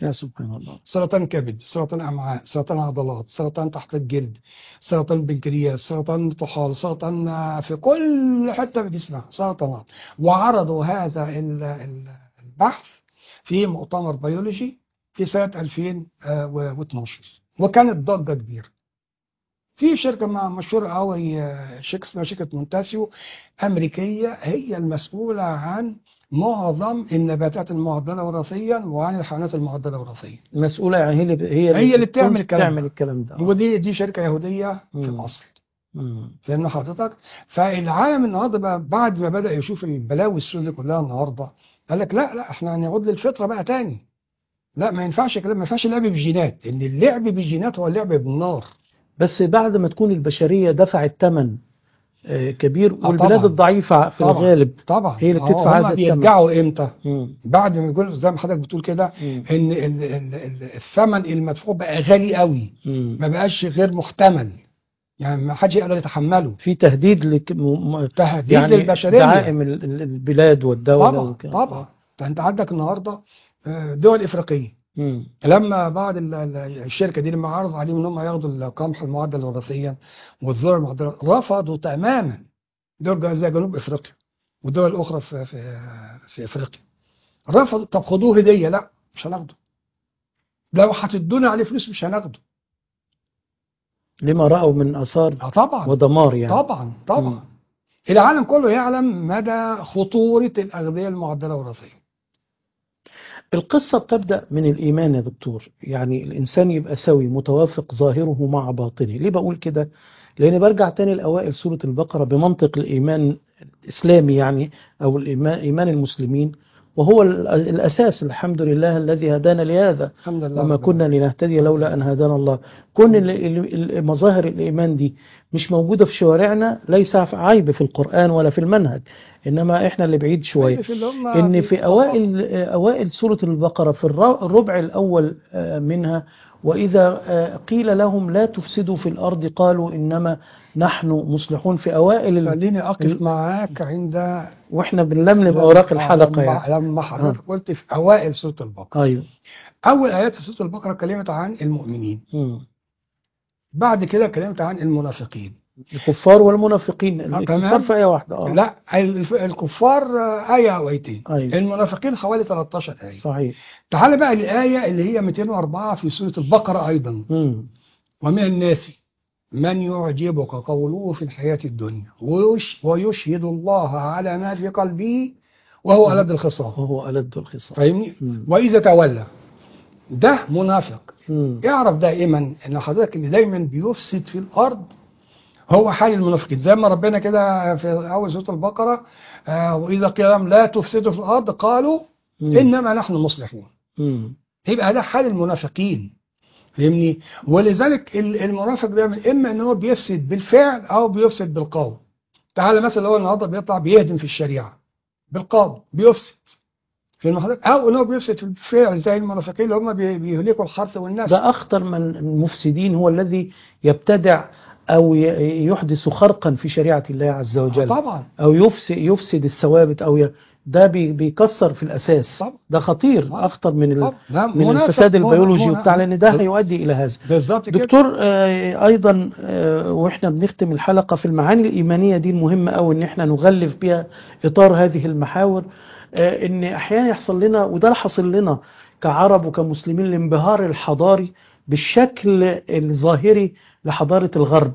Speaker 1: يا سبحان الله
Speaker 2: سرطان كبد سرطان امعاء سرطان عضلات سرطان تحت الجلد سرطان البنكرياس سرطان طحال سرطان آه، في كل حته في جسمها سرطانات وعرضوا هذا ال- ال- البحث في مؤتمر بيولوجي في سنه 2012 وكانت ضجه كبيره في شركه مع- مشهوره قوي آه، شركه اسمها شركه مونتاسيو امريكيه هي المسؤوله عن معظم النباتات المعدله وراثيا وعن الحيوانات المعدله وراثيا
Speaker 1: مسؤولة يعني هي اللي هي
Speaker 2: هي اللي بتعمل الكلام ده.
Speaker 1: تعمل الكلام ده
Speaker 2: ودي دي شركه يهوديه في
Speaker 1: مم.
Speaker 2: الاصل
Speaker 1: مم.
Speaker 2: فاهم حضرتك فالعالم النهارده بقى بعد ما بدا يشوف البلاوي السوداء دي كلها النهارده قال لك لا لا احنا هنعود للفطره بقى تاني لا ما ينفعش كلام ما ينفعش اللعب بجينات ان اللعب بجينات هو اللعب بالنار
Speaker 1: بس بعد ما تكون البشرية دفعت ثمن آه، كبير
Speaker 2: آه،
Speaker 1: والبلاد
Speaker 2: طبعاً.
Speaker 1: الضعيفة في
Speaker 2: طبعاً.
Speaker 1: الغالب
Speaker 2: طبعا
Speaker 1: هي اللي
Speaker 2: هو
Speaker 1: بتدفع
Speaker 2: هم
Speaker 1: هذا الثمن.
Speaker 2: بيرجعوا امتى
Speaker 1: مم.
Speaker 2: بعد ما يقول زي ما حضرتك بتقول كده
Speaker 1: مم.
Speaker 2: ان ال- ال- ال- الثمن المدفوع بقى غالي قوي
Speaker 1: مم.
Speaker 2: ما بقاش غير محتمل يعني ما حدش يقدر يتحمله
Speaker 1: في تهديد لك م... م...
Speaker 2: تهديد
Speaker 1: يعني
Speaker 2: للبشريه
Speaker 1: دعائم ال- ال- البلاد والدولة
Speaker 2: طبعا
Speaker 1: وكده.
Speaker 2: طبعا ده انت عندك النهارده آه، دول افريقيه
Speaker 1: مم.
Speaker 2: لما بعض ال- ال- الشركه دي لما عرض عليهم ان هم ياخدوا القمح المعدل وراثيا والذره المعدله رفضوا تماما دول زي جنوب افريقيا والدول الاخرى في في في افريقيا رفضوا طب خدوه هديه لا مش هناخده لو هتدونا عليه فلوس مش هناخده
Speaker 1: لما رأوا من آثار
Speaker 2: اه طبعا
Speaker 1: ودمار يعني
Speaker 2: طبعا
Speaker 1: مم.
Speaker 2: طبعا العالم كله يعلم مدى خطوره الاغذيه المعدله وراثيا
Speaker 1: القصة بتبدأ من الإيمان يا دكتور يعني الإنسان يبقى سوي متوافق ظاهره مع باطنه ليه بقول كده لأن برجع تاني لأوائل سورة البقرة بمنطق الإيمان الإسلامي يعني أو الإيمان إيمان المسلمين وهو ال- الأساس الحمد لله الذي هدانا لهذا
Speaker 2: الحمد لله
Speaker 1: وما
Speaker 2: رب
Speaker 1: كنا لنهتدي لولا أن هدانا الله كون ال- ال- ال- مظاهر الإيمان دي مش موجودة في شوارعنا ليس عيب في القرآن ولا في المنهج إنما إحنا اللي بعيد شوية
Speaker 2: في اللي هم
Speaker 1: ان في
Speaker 2: بيطبقوا.
Speaker 1: اوائل اوائل سوره البقره في الر- الربع الاول آه، منها واذا آه، قيل لهم لا تفسدوا في الارض قالوا انما نحن مصلحون في اوائل ال-
Speaker 2: خليني اقف معاك عند
Speaker 1: واحنا بنلملم اوراق الحلقه
Speaker 2: لما,
Speaker 1: يعني
Speaker 2: لما حضرتك قلت في اوائل سوره البقره
Speaker 1: ايوه
Speaker 2: اول ايات في سوره البقره كلمت عن المؤمنين
Speaker 1: مم.
Speaker 2: بعد كده كلمت عن المنافقين
Speaker 1: الكفار والمنافقين الكفار
Speaker 2: تمام.
Speaker 1: في ايه واحده اه
Speaker 2: لا الف- الكفار آه، ايه او ايتين
Speaker 1: ايوه
Speaker 2: المنافقين حوالي 13 ايه
Speaker 1: صحيح
Speaker 2: تعال بقى الايه اللي هي 204 في سوره البقره ايضا
Speaker 1: مم.
Speaker 2: ومن الناس من يعجبك قوله في الحياه الدنيا ويش ويشهد الله على ما في قلبه وهو ألد الخصام
Speaker 1: وهو ألد الخصام
Speaker 2: فاهمني
Speaker 1: مم.
Speaker 2: واذا تولى ده منافق
Speaker 1: مم.
Speaker 2: اعرف دائما ان حضرتك اللي دايما بيفسد في الارض هو حال المنافقين زي ما ربنا كده في اول سوره البقره آه واذا قيل لهم لا تفسدوا في الارض قالوا
Speaker 1: مم.
Speaker 2: انما نحن مصلحون
Speaker 1: مم.
Speaker 2: يبقى ده حال المنافقين فاهمني ولذلك ال- المنافق دايما اما ان هو بيفسد بالفعل او بيفسد بالقول تعالى مثلا هو النهارده بيطلع بيهدم في الشريعه بالقول بيفسد في المحاضرات او ان هو بيفسد في الفعل زي المنافقين اللي هم بي- بيهلكوا الحرث والناس
Speaker 1: ده أخطر من المفسدين هو الذي يبتدع أو ي- يحدث خرقا في شريعة الله عز وجل
Speaker 2: طبعا
Speaker 1: أو يفسد, يفسد الثوابت أو ي... ده بي- بيكسر في الأساس
Speaker 2: طبعا.
Speaker 1: ده خطير
Speaker 2: طبعا.
Speaker 1: أخطر من ال...
Speaker 2: طبعا. ده
Speaker 1: من
Speaker 2: منافق-
Speaker 1: الفساد البيولوجي
Speaker 2: منافق.
Speaker 1: وبتاع لأن ده هيؤدي إلى هذا
Speaker 2: بالظبط كده
Speaker 1: دكتور آه، ايضا آه، واحنا بنختم الحلقه في المعاني الايمانيه دي المهمه قوي ان احنا نغلف بها اطار هذه المحاور آه، ان احيانا يحصل لنا وده اللي حصل لنا كعرب وكمسلمين الانبهار الحضاري بالشكل الظاهري لحضاره الغرب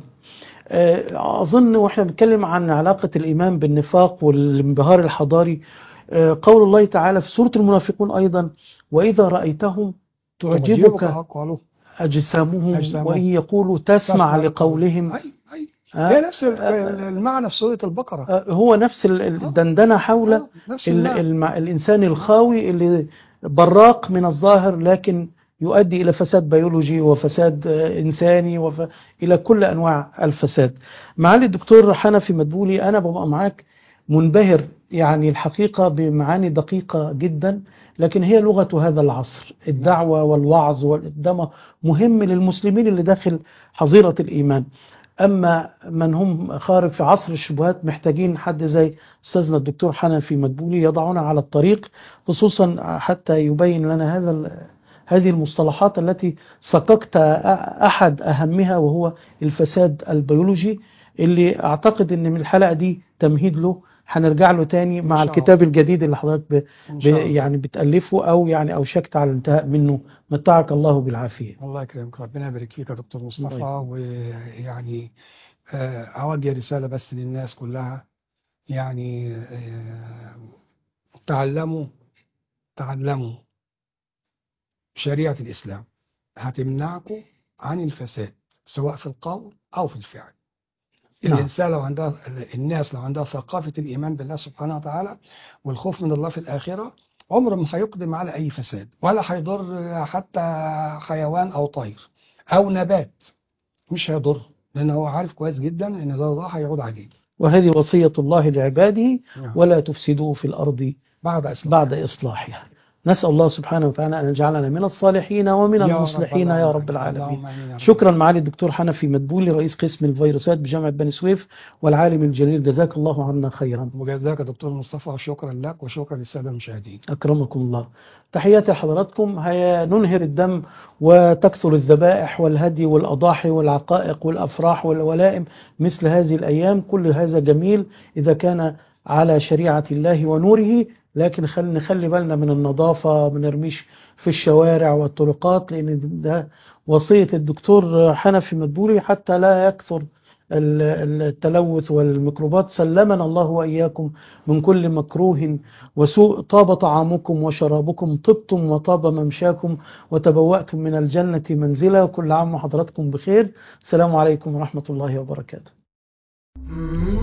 Speaker 1: آه، اظن واحنا بنتكلم عن علاقه الايمان بالنفاق والانبهار الحضاري آه، قول الله تعالى في سوره المنافقون ايضا واذا رايتهم تعجبك
Speaker 2: قالوا
Speaker 1: أجسامهم
Speaker 2: أجسامهم.
Speaker 1: وإن يقولوا تسمع لقولهم
Speaker 2: اي اي
Speaker 1: آه،
Speaker 2: هي نفس ال- المعنى في سوره البقره
Speaker 1: آه، هو نفس ال- الدندنة حول
Speaker 2: آه، نفس
Speaker 1: ال-
Speaker 2: المعنى
Speaker 1: الم- الإنسان الخاوي اللي براق من الظاهر لكن يؤدي إلى فساد بيولوجي وفساد آه، إنساني وف... إلى كل أنواع الفساد معالي الدكتور حنفي مدبولي أنا ببقى معاك منبهر يعني الحقيقة بمعاني دقيقة جدا لكن هي لغة هذا العصر الدعوة والوعظ والإقدام مهم للمسلمين اللي داخل حظيرة الإيمان أما من هم خارج في عصر الشبهات محتاجين حد زي أستاذنا الدكتور حنفي مدبولي يضعنا على الطريق خصوصا حتى يبين لنا هذا ال- هذه المصطلحات التي سققت أحد أهمها وهو الفساد البيولوجي اللي أعتقد أن من الحلقة دي تمهيد له هنرجع له تاني مع
Speaker 2: شاء الله.
Speaker 1: الكتاب الجديد اللي حضرتك ب...
Speaker 2: إن
Speaker 1: ب...
Speaker 2: شاء الله.
Speaker 1: يعني بتألفه أو يعني أوشكت على الانتهاء منه متعك الله بالعافية
Speaker 2: الله يكرمك ربنا يبارك فيك يا دكتور
Speaker 1: الله
Speaker 2: مصطفى
Speaker 1: يكرمك.
Speaker 2: ويعني آه، أوجه رسالة بس للناس كلها يعني آه، تعلموا تعلموا شريعة الإسلام هتمنعكم عن الفساد سواء في القول أو في الفعل
Speaker 1: نعم.
Speaker 2: الإنسان لو عندها الناس لو عندها ثقافة الإيمان بالله سبحانه وتعالى والخوف من الله في الآخرة عمره ما هيقدم على أي فساد ولا هيضر حتى حيوان أو طير أو نبات مش هيضر لأن هو عارف كويس جدا إن ده ده هيعود عليه
Speaker 1: وهذه وصية الله لعباده
Speaker 2: نعم.
Speaker 1: ولا تفسدوا في الأرض
Speaker 2: بعد إصلاح
Speaker 1: بعد إصلاحها نسأل الله سبحانه وتعالى أن يجعلنا من الصالحين ومن
Speaker 2: يا رب
Speaker 1: المصلحين يا رب
Speaker 2: العالمين.
Speaker 1: العالمين
Speaker 2: اللهم آمين يا رب.
Speaker 1: شكرا معالي الدكتور حنفي مدبولي رئيس قسم الفيروسات بجامعة بني سويف والعالم الجليل جزاك الله عنا خيرا
Speaker 2: وجزاك يا دكتور مصطفى وشكرا لك وشكرا للسادة المشاهدين
Speaker 1: أكرمكم الله تحياتي لحضراتكم هيا ننهر الدم وتكثر الذبائح والهدي والأضاحي والعقائق والأفراح والولائم مثل هذه الأيام كل هذا جميل إذا كان على شريعة الله ونوره لكن خل نخلي بالنا من النظافة ما نرميش في الشوارع والطرقات لأن ده وصية الدكتور حنفي مدبولي حتى لا يكثر ال- التلوث والميكروبات سلمنا الله وإياكم من كل مكروه وسوء طاب طعامكم وشرابكم طبتم وطاب ممشاكم وتبوأتم من الجنة منزلا وكل عام وحضراتكم بخير السلام عليكم ورحمة الله وبركاته